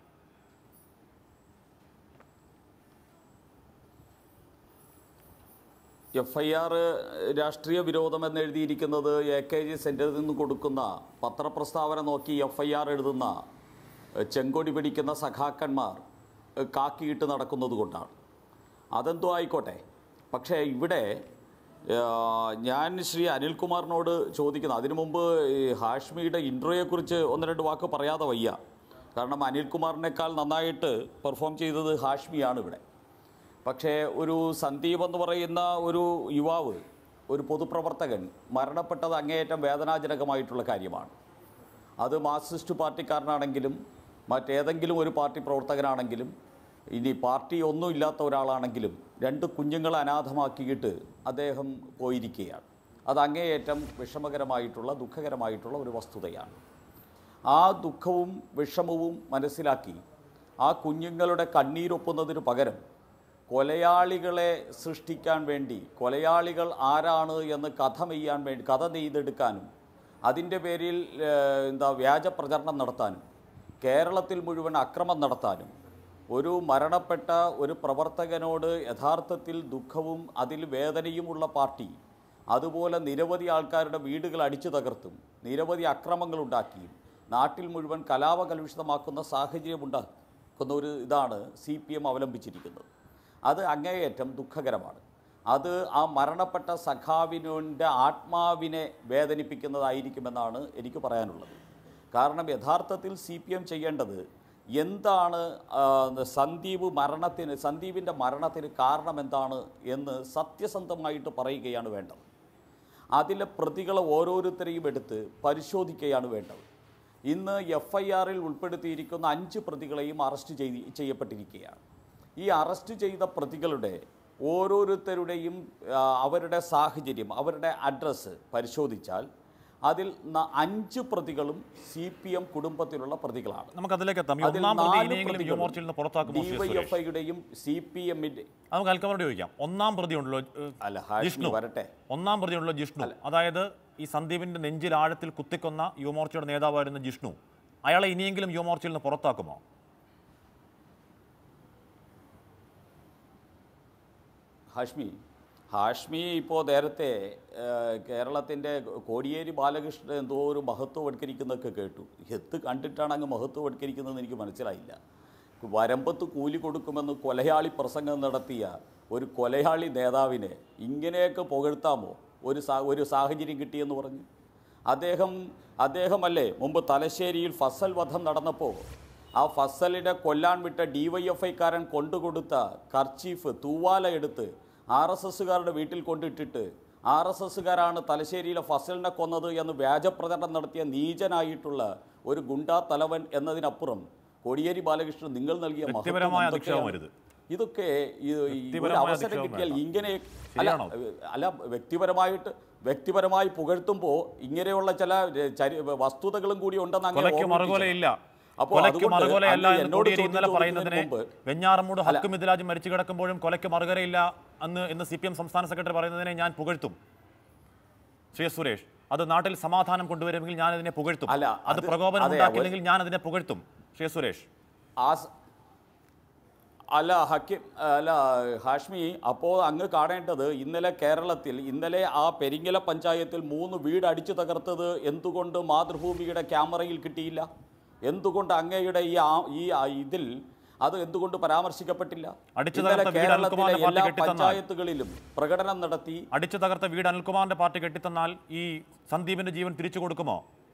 എഫ് ഐ ആർ രാഷ്ട്രീയ വിരോധം എന്ന് എഴുതിയിരിക്കുന്നത് എ കെ ജി സെൻറ്ററിൽ നിന്ന് കൊടുക്കുന്ന പത്രപ്രസ്താവന നോക്കി എഫ് ഐ ആർ എഴുതുന്ന എഹ്, ചെങ്കൊടി പിടിക്കുന്ന സഖാക്കന്മാർ എഹ്, കാക്കിയിട്ട് നടക്കുന്നത് കൊണ്ടാണ് അതെന്തോ ആയിക്കോട്ടെ പക്ഷേ ഇവിടെ ഏഹ്, ഞാൻ ശ്രീ അനിൽകുമാറിനോട് ചോദിക്കുന്നു അതിനു മുമ്പ് ഈ ഹാഷ്മിയുടെ ഇൻട്രോയെക്കുറിച്ച് ഒന്ന് രണ്ട് വാക്ക് പറയാതെ വയ്യ കാരണം അനിൽകുമാറിനേക്കാൾ നന്നായിട്ട് പെർഫോം ചെയ്തത് ഹാഷ്മിയാണ് ഇവിടെ പക്ഷേ ഒരു സന്ദീപ് എന്ന് പറയുന്ന ഒരു യുവാവ് ഒരു പൊതുപ്രവർത്തകൻ മരണപ്പെട്ടത് അങ്ങേയറ്റം വേദനാജനകമായിട്ടുള്ള കാര്യമാണ് അത് മാർക്സിസ്റ്റ് പാർട്ടിക്കാരനാണെങ്കിലും മറ്റേതെങ്കിലും ഒരു പാർട്ടി പ്രവർത്തകനാണെങ്കിലും ഇനി പാർട്ടി ഒന്നും ഇല്ലാത്ത ഒരാളാണെങ്കിലും രണ്ട് കുഞ്ഞുങ്ങളെ അനാഥമാക്കിയിട്ട് അദ്ദേഹം പോയിരിക്കുകയാണ് അത് അങ്ങേയറ്റം വിഷമകരമായിട്ടുള്ള ദുഃഖകരമായിട്ടുള്ള ഒരു വസ്തുതയാണ് ആ ദുഃഖവും വിഷമവും മനസ്സിലാക്കി ആ കുഞ്ഞുങ്ങളുടെ കണ്ണീരൊപ്പുന്നതിന് പകരം കൊലയാളികളെ സൃഷ്ടിക്കാൻ വേണ്ടി കൊലയാളികൾ ആരാണ് എന്ന് കഥ നെയ്യാൻ വേണ്ടി കഥ നെയ്തെടുക്കാനും അതിൻ്റെ പേരിൽ ഏഹ്, എന്താ വ്യാജ പ്രചരണം നടത്താനും കേരളത്തിൽ മുഴുവൻ അക്രമം നടത്താനും ഒരു മരണപ്പെട്ട ഒരു പ്രവർത്തകനോട് യഥാർത്ഥത്തിൽ ദുഃഖവും അതിൽ വേദനയുമുള്ള പാർട്ടി അതുപോലെ നിരവധി ആൾക്കാരുടെ വീടുകൾ അടിച്ചു തകർത്തും നിരവധി അക്രമങ്ങൾ ഉണ്ടാക്കിയും നാട്ടിൽ മുഴുവൻ കലാപകലുഷിതമാക്കുന്ന സാഹചര്യം ഉണ്ടാക്കുന്ന ഒരു ഇതാണ് സി പി എം അവലംബിച്ചിരിക്കുന്നത് അത് അങ്ങേയറ്റം ദുഃഖകരമാണ് അത് ആ മരണപ്പെട്ട സഖാവിനുൻ്റെ ആത്മാവിനെ വേദനിപ്പിക്കുന്നതായിരിക്കുമെന്നാണ് എനിക്ക് പറയാനുള്ളത് കാരണം യഥാർത്ഥത്തിൽ സി പി എം ചെയ്യേണ്ടത് എന്താണ് ആ, സന്ദീപ് മരണത്തിന് സന്ദീപിൻ്റെ മരണത്തിന് കാരണം എന്താണ് എന്ന് സത്യസന്ധമായിട്ട് പറയുകയാണ് വേണ്ടത് അതിലെ പ്രതികളെ ഓരോരുത്തരെയും എടുത്ത് പരിശോധിക്കുകയാണ് വേണ്ടത് ഇന്ന് എഫ് ഐ ആറിൽ ഉൾപ്പെടുത്തിയിരിക്കുന്ന അഞ്ച് പ്രതികളെയും അറസ്റ്റ് ചെയ്ത് ചെയ്യപ്പെട്ടിരിക്കുകയാണ് ഈ അറസ്റ്റ് ചെയ്ത പ്രതികളുടെ ഓരോരുത്തരുടെയും ആ, അവരുടെ സാഹചര്യം അവരുടെ അഡ്രസ്സ് പരിശോധിച്ചാൽ അതിൽ ന- അഞ്ച് പ്രതികളും സി പി എം കുടുംബത്തിലുള്ള പ്രതികളാണ് നമുക്ക് അതിലേക്ക് എത്താം ഈ അതിൽ ഒന്നാം പ്രതി നാല് ഇനിയെങ്കിലും പ്രതികളും യുവമോർച്ചയിൽ നിന്ന് പുറത്താക്കുമോ ശ്രീ സുരേഷ് ഡിവൈഎഫ്ഐയുടെയും സി പി എമ്മിൻ്റെ അത് നമുക്ക് അൽക്കമറോട് ചോദിക്കാം ഒന്നാം പ്രതി ഉണ്ടല്ലോ ഏഹ്, അല്ല ഹാഷ്മി ജിഷ്ണു വരട്ടെ ഒന്നാം പ്രതി ഉണ്ടല്ലോ ജിഷ്ണു അതായത് ഈ സന്ദീപിന്റെ നെഞ്ചിൽ ആഴത്തിൽ കുത്തിക്കൊന്ന യുവമോർച്ചയുടെ നേതാവായിരുന്ന ജിഷ്ണു അയാളെ ഇനിയെങ്കിലും യുവമോർച്ചയിൽ നിന്ന് പുറത്താക്കുമോ ഹാഷ്മി ഹാഷ്മി ഇപ്പോൾ നേരത്തെ കേരളത്തിൻ്റെ കോടിയേരി ബാലകൃഷ്ണൻ എന്തോ ഒരു മഹത്വവൽക്കരിക്കുന്നതൊക്കെ കേട്ടു എത്ത് കണ്ടിട്ടാണ് അങ്ങ് മഹത്വവൽക്കരിക്കുന്നതെന്ന് എനിക്ക് മനസ്സിലായില്ല വരമ്പത്ത് കൂലി കൊടുക്കുമെന്ന് കൊലയാളി പ്രസംഗം നടത്തിയ ഒരു കൊലയാളി നേതാവിനെ ഇങ്ങനെയൊക്കെ പുകഴ്ത്താമോ ഒരു സാ ഒരു സാഹചര്യം കിട്ടിയെന്ന് പറഞ്ഞു അദ്ദേഹം അദ്ദേഹമല്ലേ മുമ്പ് തലശ്ശേരിയിൽ ഫസൽ വധം നടന്നപ്പോൾ ആ ഫസലിനെ കൊല്ലാൻ വിട്ട ഡി വൈ എഫ് ഐക്കാരൻ കൊണ്ടുകൊടുത്ത കർച്ചീഫ് തൂവാല എടുത്ത് ആർ എസ് എസ്സുകാരുടെ വീട്ടിൽ കൊണ്ടിട്ടിട്ട് ആർ എസ് എസ്സുകാരാണ് തലശ്ശേരിയിലെ ഫസലിനെ കൊന്നത് എന്ന് വ്യാജപ്രചരണം നടത്തിയ നീചനായിട്ടുള്ള ഒരു ഗുണ്ടാ തലവൻ എന്നതിനപ്പുറം കോടിയേരി ബാലകൃഷ്ണൻ നിങ്ങൾ നൽകിയ മഹത്വം വ്യക്തിപരമായ എന്തൊക്കെയാണ്? അധിക്ഷേപം വരുത്. ഇതൊക്കെ ഈ- ഈ ഒരു വ്യക്തിപരമായ അവസരം അധിക്ഷേപം കിട്ടിയാൽ വേണ്ട. ഇങ്ങനെ അല്ല ശരിയാണോ? അല്ല വ്യക്തിപരമായിട്ട് വ്യക്തിപരമായി പുകഴ്ത്തുമ്പോൾ ഇങ്ങനെയുള്ള ചില ര- ചരി- വസ്തുതകളും കൂടി ഉണ്ടെന്ന് അങ്ങ് കൊലയ്ക്ക് ഓർമ്മിപ്പിച്ചു. മറുകൊലയില്ല അപ്പോൾ കൊലയ്ക്ക് അതുകൊണ്ട് മറുകൊലയല്ല അങ്ങ് എന്ന് എന്നോട് കോടിയേരി ചോദ്യം ഇന്നലെ ചോദിക്കുന്നതിന് പറയുന്നതിനെ മുമ്പ് വെഞ്ഞാറമൂട് അല്ല. ഹക്ക് മിഥിലാജ് മരിച്ചു കിടക്കുമ്പോഴും കൊലയ്ക്ക് മറുകരയില്ല അന്ന് എന്ന് സി പി എം സംസ്ഥാന സെക്രട്ടറി പറയുന്നതിനെ ഞാൻ പുകഴ്ത്തും ശ്രീ എസ് സുരേഷ് അത് നാട്ടിൽ സമാധാനം കൊണ്ടുവരുമെങ്കിൽ ഞാൻ അതിനെ പുകഴ്ത്തും അല്ല, അത് അത് പ്രകോപനം അതെ, ഉണ്ടാക്കിയില്ലെങ്കിൽ ഞാൻ അതിനെ പുകഴ്ത്തും ശ്രീ എസ് സുരേഷ് ആ സ- അല്ല ഹക്കിം അല്ല ഹാഷ്മി അപ്പോൾ അങ്ങ് കാണേണ്ടത് ഇന്നലെ കേരളത്തിൽ ഇന്നലെ ആ പെരിങ്ങല പഞ്ചായത്തിൽ മൂന്ന് വീട് അടിച്ചു തകർത്തത് എന്തുകൊണ്ട് മാതൃഭൂമിയുടെ ക്യാമറയിൽ കിട്ടിയില്ല എന്തുകൊണ്ട് അങ്ങയുടെ ഈ ആ- ഈ ആ ഇതിൽ അത് എന്തുകൊണ്ട് പരാമർശിക്കപ്പെട്ടില്ല അടിച്ചു ഇന്നലെ തകർത്ത വീട് കേരളത്തിലെ അനിൽകുമാറിന്റെ പാർട്ടി എല്ലാ കെട്ടിത്തന്നാൽ. പഞ്ചായത്തുകളിലും പ്രകടനം നടത്തി അടിച്ചു തകർത്ത വീട് അനിൽകുമാറിന്റെ പാർട്ടി കെട്ടിത്തന്നാൽ ഈ സന്ദീപിന്റെ ജീവൻ തിരിച്ചു കൊടുക്കുമോ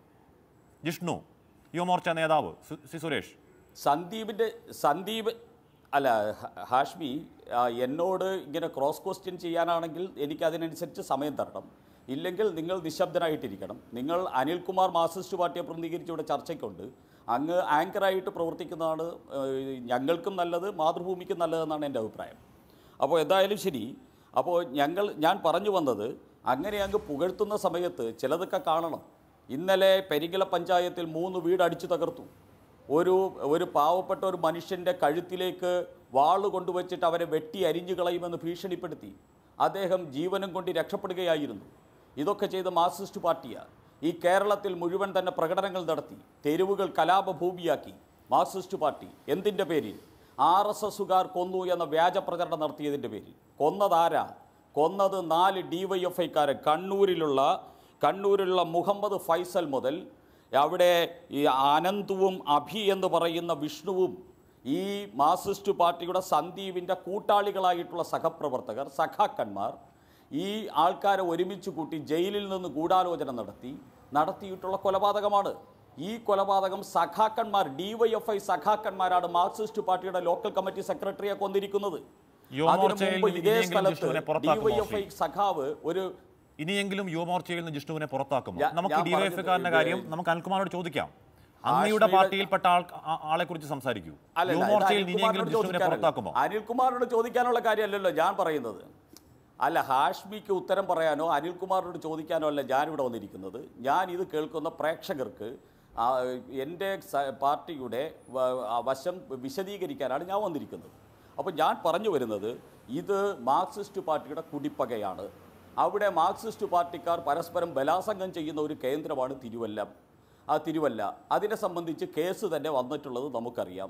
ജിഷ്ണു യുവമോർച്ച നേതാവ് സു- സി സുരേഷ് സന്ദീപിൻ്റെ സന്ദീപ് അല്ല ഹ- ഹാഷ്മി ആ, എന്നോട് ഇങ്ങനെ ക്രോസ് ക്വസ്റ്റ്യൻ ചെയ്യാനാണെങ്കിൽ എനിക്ക് അതിനനുസരിച്ച് സമയം തരണം ഇല്ലെങ്കിൽ നിങ്ങൾ നിശബ്ദനായിട്ടിരിക്കണം നിങ്ങൾ അനിൽകുമാർ മാർക്സിസ്റ്റ് പാർട്ടിയെ പ്രതിനിധീകരിച്ച് ഇവിടെ ചർച്ചയ്ക്കുണ്ട് അങ്ങ് ആങ്കറായിട്ട് പ്രവർത്തിക്കുന്നതാണ് ഏഹ്, ഞങ്ങൾക്കും നല്ലത് മാതൃഭൂമിക്കും നല്ലതെന്നാണ് എൻ്റെ അഭിപ്രായം അപ്പോൾ എന്തായാലും ശരി അപ്പോൾ ഞങ്ങൾ ഞാൻ പറഞ്ഞു വന്നത് അങ്ങനെ അങ്ങ് പുകഴ്ത്തുന്ന സമയത്ത് ചിലതൊക്കെ കാണണം ഇന്നലെ പെരിങ്ങല പഞ്ചായത്തിൽ മൂന്ന് വീട് അടിച്ചു തകർത്തു ഒരു ഒരു പാവപ്പെട്ട ഒരു മനുഷ്യൻ്റെ കഴുത്തിലേക്ക് വാള് കൊണ്ടുവച്ചിട്ട് അവരെ വെട്ടി അരിഞ്ഞു കളയുമെന്ന് ഭീഷണിപ്പെടുത്തി അദ്ദേഹം ജീവനും കൊണ്ട് രക്ഷപ്പെടുകയായിരുന്നു ഇതൊക്കെ ചെയ്ത മാർക്സിസ്റ്റ് പാർട്ടിയാണ് ഈ കേരളത്തിൽ മുഴുവൻ തന്നെ പ്രകടനങ്ങൾ നടത്തി തെരുവുകൾ കലാപഭൂമിയാക്കി മാർക്സിസ്റ്റ് പാർട്ടി എന്തിൻ്റെ പേരിൽ ആർ എസ് എസുകാർ കൊന്നു എന്ന വ്യാജ പ്രചരണം നടത്തിയതിൻ്റെ പേരിൽ കൊന്നതാരാ കൊന്നത് നാല് ഡി വൈ എഫ് ഐക്കാരെ കണ്ണൂരിലുള്ള കണ്ണൂരിലുള്ള മുഹമ്മദ് ഫൈസൽ മുതൽ അവിടെ ഈ അനന്തുവും അഭി എന്ന് പറയുന്ന വിഷ്ണുവും ഈ മാർക്സിസ്റ്റ് പാർട്ടിയുടെ സന്ദീപിൻ്റെ കൂട്ടാളികളായിട്ടുള്ള സഹപ്രവർത്തകർ സഖാക്കന്മാർ ഈ ആൾക്കാരെ ഒരുമിച്ച് കൂട്ടി ജയിലിൽ നിന്ന് ഗൂഢാലോചന നടത്തി നടത്തിയിട്ടുള്ള കൊലപാതകമാണ് ഈ കൊലപാതകം സഖാക്കന്മാർ ഡിവൈഎഫ്ഐ സഖാക്കന്മാരാണ് മാർക്സിസ്റ്റ് പാർട്ടിയുടെ ലോക്കൽ കമ്മിറ്റി സെക്രട്ടറിയെ കൊന്നിരിക്കുന്നത് യുവമോർച്ചയിൽ അതിനു മുമ്പ് ഇതേ ഇനിയെങ്കിലും സ്ഥലത്ത് ജിഷ്ണുവിനെ പുറത്താക്കുമോ, ഡിവൈഎഫ്ഐ സഖാവ് ഒരു ഇനിയെങ്കിലും യുവമോർച്ചയിൽ നിന്ന് ജിഷ്ണുവിനെ പുറത്താക്കുമോ ഞാൻ- നമുക്ക് ഞാൻ ഡിവൈഎഫ്ഐക്കാരന്റെ പറഞ്ഞത് കാര്യം നമുക്ക് അനിൽകുമാറോട് ചോദിക്കാം അങ്ങയുടെ ഹാഷ്മിയുടെ- പാർട്ടിയിൽപ്പെട്ട ആൾ ആ- ആളെ കുറിച്ച് സംസാരിക്കൂ അല്ലല്ല, ഇത് യുവമോർച്ചയിൽ ഇനിയെങ്കിലും അനിൽകുമാറിനോട് ജിഷ്ണുവിനെ ചോദിക്കാനല്ല. പുറത്താക്കുമോ അനിൽകുമാറിനോട് ചോദിക്കാനുള്ള കാര്യമല്ലല്ലോ ഞാൻ പറയുന്നത് അല്ല ഹാഷ്മിക്ക് ഉത്തരം പറയാനോ അനിൽകുമാറിനോട് ചോദിക്കാനോ അല്ല ഞാനിവിടെ വന്നിരിക്കുന്നത് ഞാൻ ഇത് കേൾക്കുന്ന പ്രേക്ഷകർക്ക് ആ, എൻ്റെ സ- പാർട്ടിയുടെ വ- ആ വശം വിശദീകരിക്കാനാണ് ഞാൻ വന്നിരിക്കുന്നത് അപ്പോൾ ഞാൻ പറഞ്ഞു വരുന്നത് ഇത് മാർക്സിസ്റ്റ് പാർട്ടിയുടെ കുടിപ്പകയാണ് അവിടെ മാർക്സിസ്റ്റ് പാർട്ടിക്കാർ പരസ്പരം ബലാസംഗം ചെയ്യുന്ന ഒരു കേന്ദ്രമാണ് തിരുവല്ലം ആ തിരുവല്ല അതിനെ സംബന്ധിച്ച് കേസ് തന്നെ വന്നിട്ടുള്ളത് നമുക്കറിയാം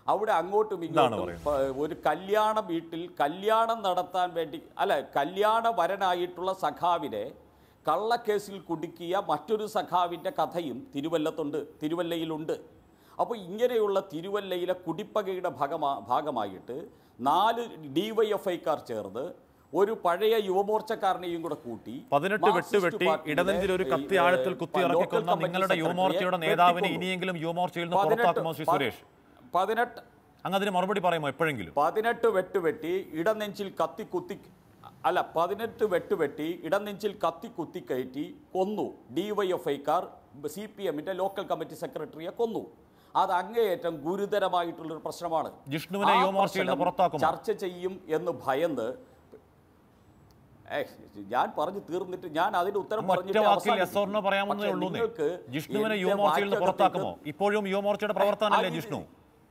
അവിടെ അങ്ങോട്ടും ഇതാണ് ഇങ്ങോട്ടും പ- ഒരു കല്യാണ വീട്ടിൽ കല്യാണം നടത്താൻ വേണ്ടി അല്ല കല്യാണ വരനായിട്ടുള്ള സഖാവിനെ കള്ളക്കേസിൽ കുടുക്കിയ മറ്റൊരു സഖാവിൻ്റെ കഥയും തിരുവല്ലത്തുണ്ട് തിരുവല്ലയിലുണ്ട് അപ്പോൾ ഇങ്ങനെയുള്ള തിരുവല്ലയിലെ കുടിപ്പകയുടെ ഭാഗമാ ഭാഗമായിട്ട് നാല് ഡി വൈ എഫ് ഐക്കാർ ചേർന്ന് ഒരു പഴയ യുവമോർച്ചക്കാരനെയും കൂടെ കൂട്ടി പതിനെട്ട് മാർക്സിസ്റ്റ് വെട്ടുവെട്ടി പാർട്ടിയുടെ, ഇടനെഞ്ചിൽ ഒരു കത്തി ഏ, ആഴത്തിൽ കുത്തി ലോക്കൽ ഇറക്കിക്കൊന്ന കമ്മിറ്റി നിങ്ങളുടെ സെക്രട്ടറിയെ യുവമോർച്ചയുടെ നേതാവിനെ വെട്ടിക്കൊന്നു. ഇനിയെങ്കിലും യുവമോർച്ചയിൽ നിന്ന് പതിനെട്ട് പുറത്താക്കുമോ ശ്രീ പ- സുരേഷ് പതിനെട്ട് അങ്ങ് അതിന് മറുപടി പറയുമോ എപ്പോഴെങ്കിലും പതിനെട്ട് വെട്ടുവെട്ടി ഇടനെഞ്ചിൽ കത്തി കുത്തി അല്ല പതിനെട്ട് വെട്ടുവെട്ടി ഇടനെഞ്ചിൽ കത്തി കുത്തി കയറ്റി കൊന്നു ഡി വൈ എഫ് ഐക്കാർ സി പി എമ്മിന്റെ ലോക്കൽ കമ്മിറ്റി സെക്രട്ടറിയെ കൊന്നു അത് അങ്ങേയറ്റം ഗുരുതരമായിട്ടുള്ളൊരു പ്രശ്നമാണ് ജിഷ്ണുവിനെ ആ യുവമോർച്ചയിൽ നിന്ന് പ്രശ്നം പുറത്താക്കുമോ? ചർച്ച ചെയ്യും എന്ന് ഭയന്ന് ഏയ്, ഞാൻ പറഞ്ഞു തീർന്നിട്ട് ഞാൻ അതിന് ഉത്തരം അങ്ങ് ഒറ്റ പറഞ്ഞിട്ട് വാക്കിൽ അവസാനിപ്പിക്കും. എസ് ഓർണോ പറയാമെന്നേ പക്ഷേ ഉള്ളൂ നിങ്ങൾക്ക് ജിഷ്ണുവിനെ എന്റെ യുവമോർച്ചയിൽ നിന്ന് വാക്കകത്ത് പുറത്താക്കുമോ ഇപ്പോഴും യുവമോർച്ചയുടെ പ്രവർത്തനമല്ലേ ആ, ഇത് ജിഷ്ണു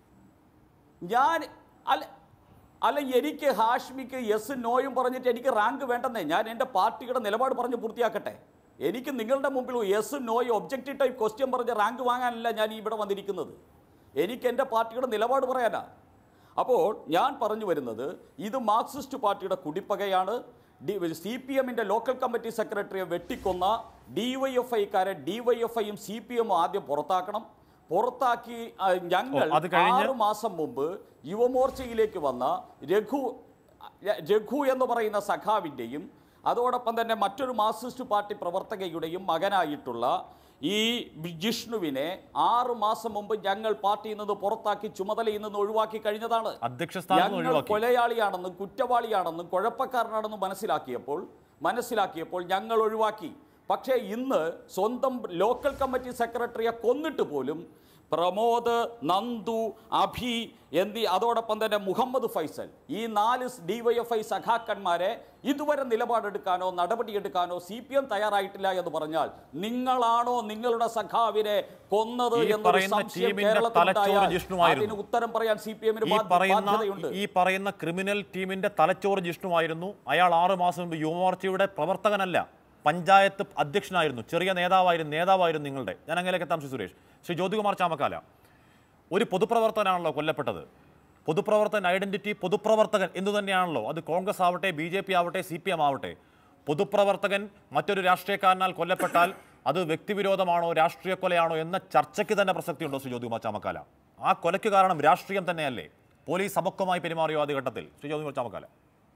ഞാൻ അല്ല അല്ല എനിക്ക് ഹാഷ്മിക്ക് യെസ് നോയും പറഞ്ഞിട്ട് എനിക്ക് റാങ്ക് വേണ്ടെന്നേ ഞാൻ എൻ്റെ പാർട്ടിയുടെ നിലപാട് പറഞ്ഞ് പൂർത്തിയാക്കട്ടെ എനിക്ക് നിങ്ങളുടെ മുമ്പിൽ യെസ് നോയും ഒബ്ജക്റ്റീവ് ടൈപ്പ് ക്വസ്റ്റ്യൻ പറഞ്ഞ് റാങ്ക് വാങ്ങാനല്ല ഞാൻ ഇവിടെ വന്നിരിക്കുന്നത് എനിക്ക് എൻ്റെ പാർട്ടിയുടെ നിലപാട് പറയാനാ അപ്പോൾ ഞാൻ പറഞ്ഞു വരുന്നത് ഇത് മാർക്സിസ്റ്റ് പാർട്ടിയുടെ കുടിപ്പകയാണ് ഡി സി പി എമ്മിൻ്റെ ലോക്കൽ കമ്മിറ്റി സെക്രട്ടറിയെ വെട്ടിക്കൊന്ന ഡി വൈ എഫ് ഐക്കാരെ ഡി വൈ എഫ് ഐയും സി പി എമ്മും ആദ്യം പുറത്താക്കണം പുറത്താക്കി ആ, ഞങ്ങൾ ഓ, അത് കഴിഞ്ഞ് ആറ് മാസം മുമ്പ് യുവമോർച്ചയിലേക്ക് വന്ന രഘു രഘു എന്ന് പറയുന്ന സഖാവിൻ്റെയും അതോടൊപ്പം തന്നെ മറ്റൊരു മാർക്സിസ്റ്റ് പാർട്ടി പ്രവർത്തകയുടെയും മകനായിട്ടുള്ള ഈ ജിഷ്ണുവിനെ ആറ് മാസം മുമ്പ് ഞങ്ങൾ പാർട്ടിയിൽ നിന്ന് പുറത്താക്കി ചുമതലയിൽ നിന്ന് ഒഴിവാക്കി കഴിഞ്ഞതാണ് അധ്യക്ഷ സ്ഥാനത്ത് നിന്ന് ഞങ്ങൾ ഒഴിവാക്കി കൊലയാളിയാണെന്നും കുറ്റവാളിയാണെന്നും കുഴപ്പക്കാരനാണെന്നും മനസ്സിലാക്കിയപ്പോൾ മനസ്സിലാക്കിയപ്പോൾ ഞങ്ങൾ ഒഴിവാക്കി പക്ഷേ ഇന്ന് സ്വന്തം ലോക്കൽ കമ്മിറ്റി സെക്രട്ടറിയെ കൊന്നിട്ട് പോലും പ്രമോദ് നന്ദു അഭി എന്നീ അതോടൊപ്പം തന്നെ മുഹമ്മദ് ഫൈസൽ ഈ നാല് ഡിവൈഎഫ്ഐ സഖാക്കന്മാരെ ഇതുവരെ നിലപാടെടുക്കാനോ നടപടിയെടുക്കാനോ സി പി എം തയ്യാറായിട്ടില്ല എന്ന് പറഞ്ഞാൽ നിങ്ങളാണോ നിങ്ങളുടെ സഖാവിനെ കൊന്നത് ഈ എന്നൊരു പറയുന്ന സംശയം ടീമിന്റെ കേരളത്തിലുണ്ടായാൽ തലച്ചോറ് ജിഷ്ണുവായിരുന്നു. അതിന് ഉത്തരം പറയാൻ സി പി എമ്മിന് ഈ പറയുന്ന ബാധ്യതയുണ്ട് ഈ പറയുന്ന ക്രിമിനൽ ടീമിന്റെ തലച്ചോറ് ജിഷ്ണുവായിരുന്നു അയാൾ ആറ് മാസം മുമ്പ് യുവമോർച്ചയുടെ പ്രവർത്തകനല്ല പഞ്ചായത്ത് അധ്യക്ഷനായിരുന്നു ചെറിയ നേതാവായിരുന്നു നേതാവായിരുന്നു നിങ്ങളുടെ ഞാൻ അങ്ങനെയൊക്കെ എത്താം ശ്രീ സുരേഷ് ശ്രീ ജ്യോതികുമാർ ചാമക്കാല ഒരു പൊതുപ്രവർത്തകനാണല്ലോ കൊല്ലപ്പെട്ടത് പൊതുപ്രവർത്തകൻ ഐഡന്റിറ്റി പൊതുപ്രവർത്തകൻ എന്ന് തന്നെയാണല്ലോ അത് കോൺഗ്രസ് ആവട്ടെ ബി ജെ പി ആവട്ടെ സി പി എം ആവട്ടെ പൊതുപ്രവർത്തകൻ മറ്റൊരു രാഷ്ട്രീയക്കാരനാൽ കൊല്ലപ്പെട്ടാൽ അത് വ്യക്തിവിരോധമാണോ രാഷ്ട്രീയ കൊലയാണോ എന്ന ചർച്ചയ്ക്ക് തന്നെ പ്രസക്തിയുണ്ടോ ശ്രീ ജ്യോതികുമാർ ചാമക്കാല ആ കൊലയ്ക്ക് കാരണം രാഷ്ട്രീയം തന്നെയല്ലേ പോലീസ് അപക്വമായി പെരുമാറിയോ ആദ്യ ഘട്ടത്തിൽ ശ്രീ ജ്യോതികുമാർ ചാമക്കാല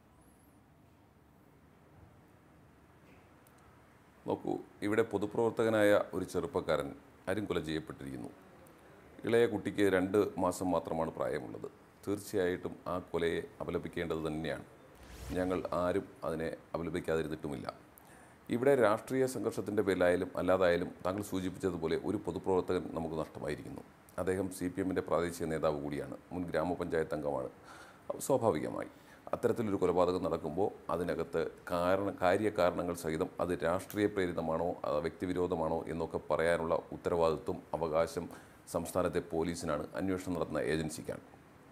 നോക്കൂ ഇവിടെ പൊതുപ്രവർത്തകനായ ഒരു ചെറുപ്പക്കാരൻ അരിങ്കൊല ചെയ്യപ്പെട്ടിരിക്കുന്നു ഇളയ കുട്ടിക്ക് രണ്ട് മാസം മാത്രമാണ് പ്രായമുള്ളത് തീർച്ചയായിട്ടും ആ കൊലയെ അപലപിക്കേണ്ടത് തന്നെയാണ് ഞങ്ങൾ ആരും അതിനെ അപലപിക്കാതിരുന്നിട്ടുമില്ല ഇവിടെ രാഷ്ട്രീയ സംഘർഷത്തിൻ്റെ പേരിലായാലും അല്ലാതായാലും താങ്കൾ സൂചിപ്പിച്ചതുപോലെ ഒരു പൊതുപ്രവർത്തകൻ നമുക്ക് നഷ്ടമായിരിക്കുന്നു അദ്ദേഹം സി പി എമ്മിൻ്റെ പ്രാദേശിക നേതാവ് കൂടിയാണ് മുൻ ഗ്രാമപഞ്ചായത്ത് അംഗമാണ് സ്വാഭാവികമായി അത്തരത്തിലൊരു കൊലപാതകം നടക്കുമ്പോൾ അതിനകത്ത് കാരണ കാര്യകാരണങ്ങൾ സഹിതം അത് രാഷ്ട്രീയ പ്രേരിതമാണോ അത് വ്യക്തിവിരോധമാണോ എന്നൊക്കെ പറയാനുള്ള ഉത്തരവാദിത്വം അവകാശം സംസ്ഥാനത്തെ പോലീസിനാണ് അന്വേഷണം നടത്തുന്ന ഏജൻസിക്കാണ്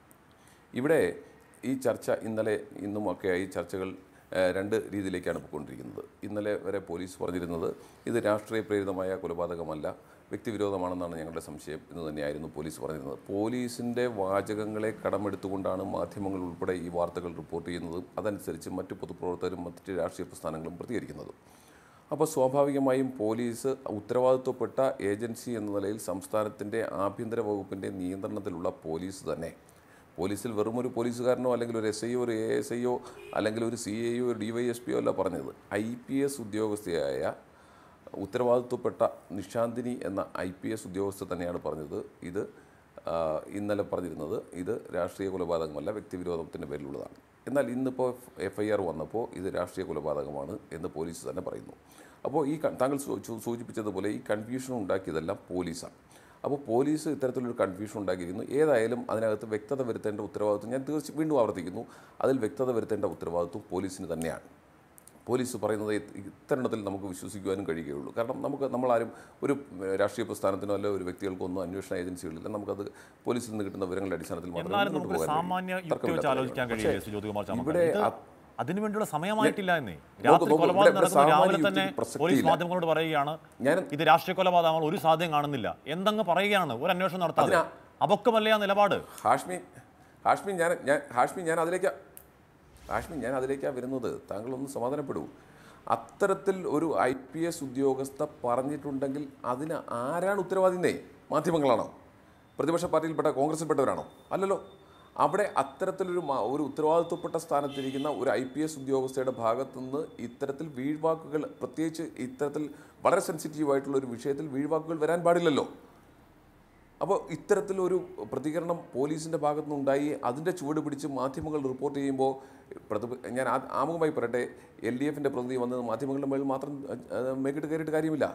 ഇവിടെ ഈ ചർച്ച ഇന്നലെ ഇന്നുമൊക്കെയായി ചർച്ചകൾ ഏഹ്, രണ്ട് രീതിയിലേക്കാണ് പോയിക്കൊണ്ടിരിക്കുന്നത് ഇന്നലെ വരെ പോലീസ് പറഞ്ഞിരുന്നത് ഇത് രാഷ്ട്രീയ പ്രേരിതമായ കൊലപാതകമല്ല വ്യക്തിവിരോധമാണെന്നാണ് ഞങ്ങളുടെ സംശയം എന്ന് തന്നെയായിരുന്നു പോലീസ് പറഞ്ഞിരുന്നത് പോലീസിൻ്റെ വാചകങ്ങളെ കടമെടുത്തുകൊണ്ടാണ് മാധ്യമങ്ങൾ ഉൾപ്പെടെ ഈ വാർത്തകൾ റിപ്പോർട്ട് ചെയ്യുന്നതും അതനുസരിച്ച് മറ്റ് പൊതുപ്രവർത്തകരും മറ്റ് രാഷ്ട്രീയ പ്രസ്ഥാനങ്ങളും പ്രതികരിക്കുന്നതും അപ്പോൾ സ്വാഭാവികമായും പോലീസ് ഉത്തരവാദിത്വപ്പെട്ട ഏജൻസി എന്ന നിലയിൽ സംസ്ഥാനത്തിൻ്റെ ആഭ്യന്തര വകുപ്പിൻ്റെ നിയന്ത്രണത്തിലുള്ള പോലീസ് തന്നെ പോലീസിൽ വെറും ഒരു പോലീസുകാരനോ അല്ലെങ്കിൽ ഒരു എസ് ഐയോ ഒരു എ എസ് ഐയോ അല്ലെങ്കിൽ ഒരു സി ഐയോ ഒരു ഡി വൈ എസ് പിയോ അല്ല പറഞ്ഞത് ഐ പി എസ് ഉദ്യോഗസ്ഥയായ ഉത്തരവാദിത്വപ്പെട്ട നിഷാന്തിനി എന്ന ഐ പി എസ് ഉദ്യോഗസ്ഥ തന്നെയാണ് പറഞ്ഞത് ഇത് ആ, ഇന്നലെ പറഞ്ഞിരുന്നത് ഇത് രാഷ്ട്രീയ കൊലപാതകമല്ല വ്യക്തിവിരോധത്തിൻ്റെ പേരിലുള്ളതാണ് എന്നാൽ ഇന്നിപ്പോൾ എഫ് ഐ ആർ വന്നപ്പോൾ ഇത് രാഷ്ട്രീയ കൊലപാതകമാണ് എന്ന് പോലീസ് തന്നെ പറയുന്നു അപ്പോൾ ഈ ക- താങ്കൾ സൂ- സൂ- സൂചിപ്പിച്ചതുപോലെ ഈ കൺഫ്യൂഷൻ ഉണ്ടാക്കിയതെല്ലാം പോലീസാണ് അപ്പോൾ പോലീസ് ഇത്തരത്തിലൊരു കൺഫ്യൂഷൻ ഉണ്ടാക്കിയിരിക്കുന്നു ഏതായാലും അതിനകത്ത് വ്യക്തത വരുത്തേണ്ട ഉത്തരവാദിത്വം ഞാൻ തീർച്ച വീണ്ടും ആവർത്തിക്കുന്നു അതിൽ വ്യക്തത വരുത്തേണ്ട ഉത്തരവാദിത്വം പോലീസിന് തന്നെയാണ് പോലീസ് പറയുന്നത് ഇത് ഇത്തരണത്തിൽ നമുക്ക് വിശ്വസിക്കുവാനും കഴിയുകയുള്ളൂ കാരണം നമുക്ക് നമ്മളാരും ഒരു ഏഹ്, രാഷ്ട്രീയ പ്രസ്ഥാനത്തിനോ അല്ല ഒരു വ്യക്തികൾക്കോ ഒന്നും അന്വേഷണ ഏജൻസികളില്ല നമുക്കത് പോലീസിൽ നിന്ന് കിട്ടുന്ന വിവരങ്ങളുടെ അടിസ്ഥാനത്തിൽ മാത്രമേ എന്നാലും മുന്നോട്ട് നമുക്ക് പോകാൻ കഴിയൂ. സാമാന്യ യുക്തി തർക്കമില്ലാത്ത വെച്ച് ആലോചിക്കാൻ കാര്യമാണ്. കഴിയില്ലേ പക്ഷേ ശ്രീ ജ്യോതികുമാർ ചാമക്കാല ഇവിടെ ഇത് അത് അതിനുവേണ്ടിയുള്ള സമയമായിട്ടില്ല എന്നേ നോക്കൂ, രാത്രി നോക്കൂ, കൊലപാതകം ഇവിടെ നടക്കുന്ന രാവിലെ സാമാന്യ തന്നെ യുക്തിക്ക് പ്രസക്തിയില്ല. പോലീസ് മാധ്യമങ്ങളോട് പറയുകയാണ് ഞാൻ- ഇത് രാഷ്ട്രീയ കൊലപാതകങ്ങൾ ഒരു സാധ്യത കാണുന്നില്ല എന്തങ്ങ് പറയുകയാണ് ഒരു അന്വേഷണം നടത്താതെ അതിനാ അപക്വമല്ലേ ആ നിലപാട് ഹാഷ്മി ഹാഷ്മി ഞാൻ ഞാൻ ഹാഷ്മി ഞാൻ അതിലേക്കാ ഹാഷ്മി ഞാൻ അതിലേക്കാണ് വരുന്നത് താങ്കളൊന്ന് സമാധാനപ്പെടൂ അത്തരത്തിൽ ഒരു ഐ പി എസ് ഉദ്യോഗസ്ഥ പറഞ്ഞിട്ടുണ്ടെങ്കിൽ അതിന് ആരാണ് ഉത്തരവാദിന്നേ മാധ്യമങ്ങളാണോ പ്രതിപക്ഷ പാർട്ടിയിൽപ്പെട്ട കോൺഗ്രസിൽപ്പെട്ടവരാണോ അല്ലല്ലോ അവിടെ അത്തരത്തിലൊരു മ- ഒരു ഉത്തരവാദിത്വപ്പെട്ട സ്ഥാനത്തിരിക്കുന്ന ഒരു ഐ പി എസ് ഉദ്യോഗസ്ഥയുടെ ഭാഗത്തു നിന്ന് ഇത്തരത്തിൽ വീഴ്വാക്കുകൾ പ്രത്യേകിച്ച് ഇത്തരത്തിൽ വളരെ സെൻസിറ്റീവായിട്ടുള്ള ഒരു വിഷയത്തിൽ വീഴ്വാക്കുകൾ വരാൻ പാടില്ലല്ലോ അപ്പോൾ ഇത്തരത്തിലൊരു പ്രതികരണം പോലീസിൻ്റെ ഭാഗത്തു നിന്നുണ്ടായി അതിൻ്റെ ചുവട് പിടിച്ച് മാധ്യമങ്ങൾ റിപ്പോർട്ട് ചെയ്യുമ്പോൾ പ്രതിപ ഞാൻ ആ- ആമുഖമായി പറയട്ടെ എൽ ഡി എഫിൻ്റെ പ്രതിനിധി വന്നത് മാധ്യമങ്ങളുടെ മേളിൽ മാത്രം അഹ്, മേക്കിട്ട് കയറിയിട്ട് കാര്യമില്ല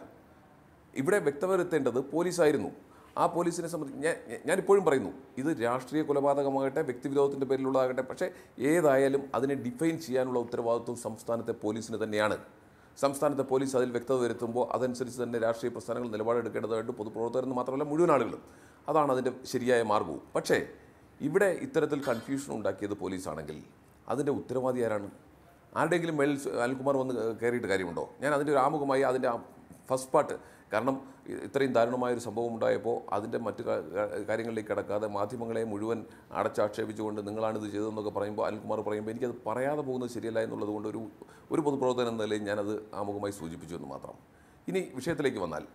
ഇവിടെ വ്യക്തവരുത്തേണ്ടത് പോലീസായിരുന്നു ആ പോലീസിനെ സംബന്ധിച്ച് ഞാൻ ഞാനിപ്പോഴും പറയുന്നു ഇത് രാഷ്ട്രീയ കൊലപാതകമാകട്ടെ വ്യക്തിവിരോധത്തിൻ്റെ പേരിലുള്ളതാകട്ടെ പക്ഷേ ഏതായാലും അതിനെ ഡിഫൈൻ ചെയ്യാനുള്ള ഉത്തരവാദിത്വം സംസ്ഥാനത്തെ പോലീസിന് തന്നെയാണ് സംസ്ഥാനത്തെ പോലീസ് അതിൽ വ്യക്തത വരുത്തുമ്പോൾ അതനുസരിച്ച് തന്നെ രാഷ്ട്രീയ പ്രസ്ഥാനങ്ങൾ നിലപാടെടുക്കേണ്ടതായിട്ട് പൊതുപ്രവർത്തകരെന്ന് മാത്രമല്ല മുഴുവൻ ആളുകളും അതാണ് അതിൻ്റെ ശരിയായ മാർഗവും പക്ഷേ ഇവിടെ ഇത്തരത്തിൽ കൺഫ്യൂഷൻ ഉണ്ടാക്കിയത് പോലീസാണെങ്കിൽ അതിൻ്റെ ഉത്തരവാദി ആരാണ് ആരുടെയെങ്കിലും മേൽ അനിൽകുമാർ വന്ന് കയറിയിട്ട് കാര്യമുണ്ടോ ഞാൻ അതിൻ്റെ ഒരു ആമുഖമായി അതിൻ്റെ ഫസ്റ്റ് പാർട്ട് കാരണം ഇ- ഇത്രയും ദാരുണമായ ഒരു സംഭവം ഉണ്ടായപ്പോൾ അതിൻ്റെ മറ്റു കാ- കാ- കാര്യങ്ങളിലേക്ക് കിടക്കാതെ മാധ്യമങ്ങളെ മുഴുവൻ അടച്ചാക്ഷേപിച്ചുകൊണ്ട് നിങ്ങളാണിത് ചെയ്തതെന്നൊക്കെ പറയുമ്പോൾ അനിൽകുമാർ പറയുമ്പോൾ എനിക്കത് പറയാതെ പോകുന്നത് ശരിയല്ല എന്നുള്ളത് കൊണ്ട് ഒരു ഒരു പൊതുപ്രവർത്തകൻ എന്ന നിലയിൽ ഞാനത് ആമുഖമായി സൂചിപ്പിച്ചു എന്ന് മാത്രം ഇനി വിഷയത്തിലേക്ക് വന്നാൽ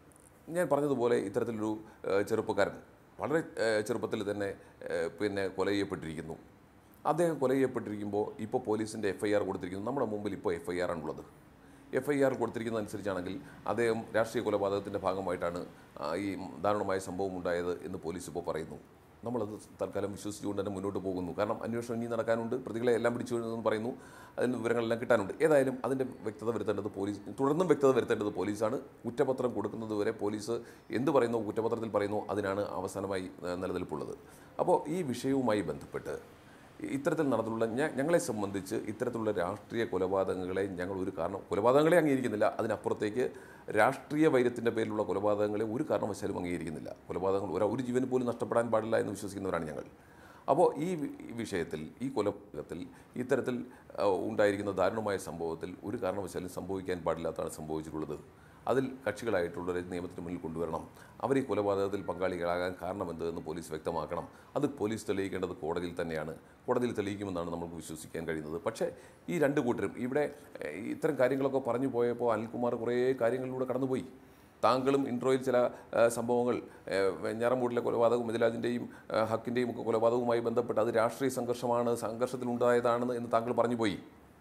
ഞാൻ പറഞ്ഞതുപോലെ ഇത്തരത്തിലൊരു ഏഹ്, ചെറുപ്പക്കാരൻ വളരെ ഏഹ്, ചെറുപ്പത്തിൽ തന്നെ ഏഹ്, പിന്നെ കൊല ചെയ്യപ്പെട്ടിരിക്കുന്നു അദ്ദേഹം കൊല ചെയ്യപ്പെട്ടിരിക്കുമ്പോൾ ഇപ്പോൾ പോലീസിൻ്റെ എഫ് ഐ ആർ കൊടുത്തിരിക്കുന്നു നമ്മുടെ മുമ്പിൽ ഇപ്പോൾ എഫ് ഐ ആർ ആണുള്ളത് എഫ് ഐ ആർ കൊടുത്തിരിക്കുന്നതനുസരിച്ചാണെങ്കിൽ അദ്ദേഹം രാഷ്ട്രീയ കൊലപാതകത്തിൻ്റെ ഭാഗമായിട്ടാണ് ആ, ഈ ദാരുണമായ സംഭവം ഉണ്ടായത് എന്ന് പോലീസ് ഇപ്പോൾ പറയുന്നു നമ്മളത് തൽക്കാലം വിശ്വസിച്ചുകൊണ്ട് തന്നെ മുന്നോട്ട് പോകുന്നു കാരണം അന്വേഷണം ഇനി നടക്കാനുണ്ട് പ്രതികളെ എല്ലാം പിടിച്ചു എന്ന് പറയുന്നു അതിന് വിവരങ്ങളെല്ലാം കിട്ടാനുണ്ട് ഏതായാലും അതിൻ്റെ വ്യക്തത വരുത്തേണ്ടത് പോലീസ് തുടർന്നും വ്യക്തത വരുത്തേണ്ടത് പോലീസാണ് കുറ്റപത്രം കൊടുക്കുന്നത് വരെ പോലീസ് എന്ത് പറയുന്നു കുറ്റപത്രത്തിൽ പറയുന്നു അതിനാണ് അവസാനമായി ഏഹ്, നിലനിൽപ്പുള്ളത് അപ്പോൾ ഈ വിഷയവുമായി ബന്ധപ്പെട്ട് ഇത്തരത്തിൽ നടന്നിട്ടുള്ള ഞ- ഞങ്ങളെ സംബന്ധിച്ച് ഇത്തരത്തിലുള്ള രാഷ്ട്രീയ കൊലപാതകങ്ങളെ ഞങ്ങൾ ഒരു കാരണം കൊലപാതകങ്ങളെ അംഗീകരിക്കുന്നില്ല അതിനപ്പുറത്തേക്ക് രാഷ്ട്രീയ വൈര്യത്തിൻ്റെ പേരിലുള്ള കൊലപാതകങ്ങളെ ഒരു കാരണവശാലും അംഗീകരിക്കുന്നില്ല കൊലപാതകങ്ങൾ ഒരു ഒരു ജീവന് പോലും നഷ്ടപ്പെടാൻ പാടില്ല എന്ന് വിശ്വസിക്കുന്നവരാണ് ഞങ്ങൾ അപ്പോൾ ഈ വി- ഈ വിഷയത്തിൽ ഈ കൊലപാതകത്തിൽ ഇത്തരത്തിൽ ആ, ഉണ്ടായിരിക്കുന്ന ദാരുണമായ സംഭവത്തിൽ ഒരു കാരണവശാലും സംഭവിക്കാൻ പാടില്ലാത്തതാണ് സംഭവിച്ചിട്ടുള്ളത് അതിൽ കക്ഷികളായിട്ടുള്ളവരെ നിയമത്തിന് മുന്നിൽ കൊണ്ടുവരണം അവർ ഈ കൊലപാതകത്തിൽ പങ്കാളികളാകാൻ കാരണമെന്തെന്ന് പോലീസ് വ്യക്തമാക്കണം അത് പോലീസ് തെളിയിക്കേണ്ടത് കോടതിയിൽ തന്നെയാണ് കോടതിയിൽ തെളിയിക്കുമെന്നാണ് നമുക്ക് വിശ്വസിക്കാൻ കഴിയുന്നത് പക്ഷേ ഈ രണ്ട് കൂട്ടരും ഇവിടെ ഏഹ്, ഇത്തരം കാര്യങ്ങളൊക്കെ പറഞ്ഞു പോയപ്പോൾ അനിൽകുമാർ കുറേ കാര്യങ്ങളിലൂടെ കടന്നുപോയി താങ്കളും ഇൻട്രോയിൽ ചില ആ, സംഭവങ്ങൾ ഞാറമൂടിലെ കൊലപാതകവും മിഥിലാജിൻ്റെയും ഹക്കിൻ്റെയും ഒക്കെ കൊലപാതകവുമായി ബന്ധപ്പെട്ട് അത് രാഷ്ട്രീയ സംഘർഷമാണ് സംഘർഷത്തിലുണ്ടായതാണെന്ന് എന്ന് താങ്കൾ പറഞ്ഞു പോയി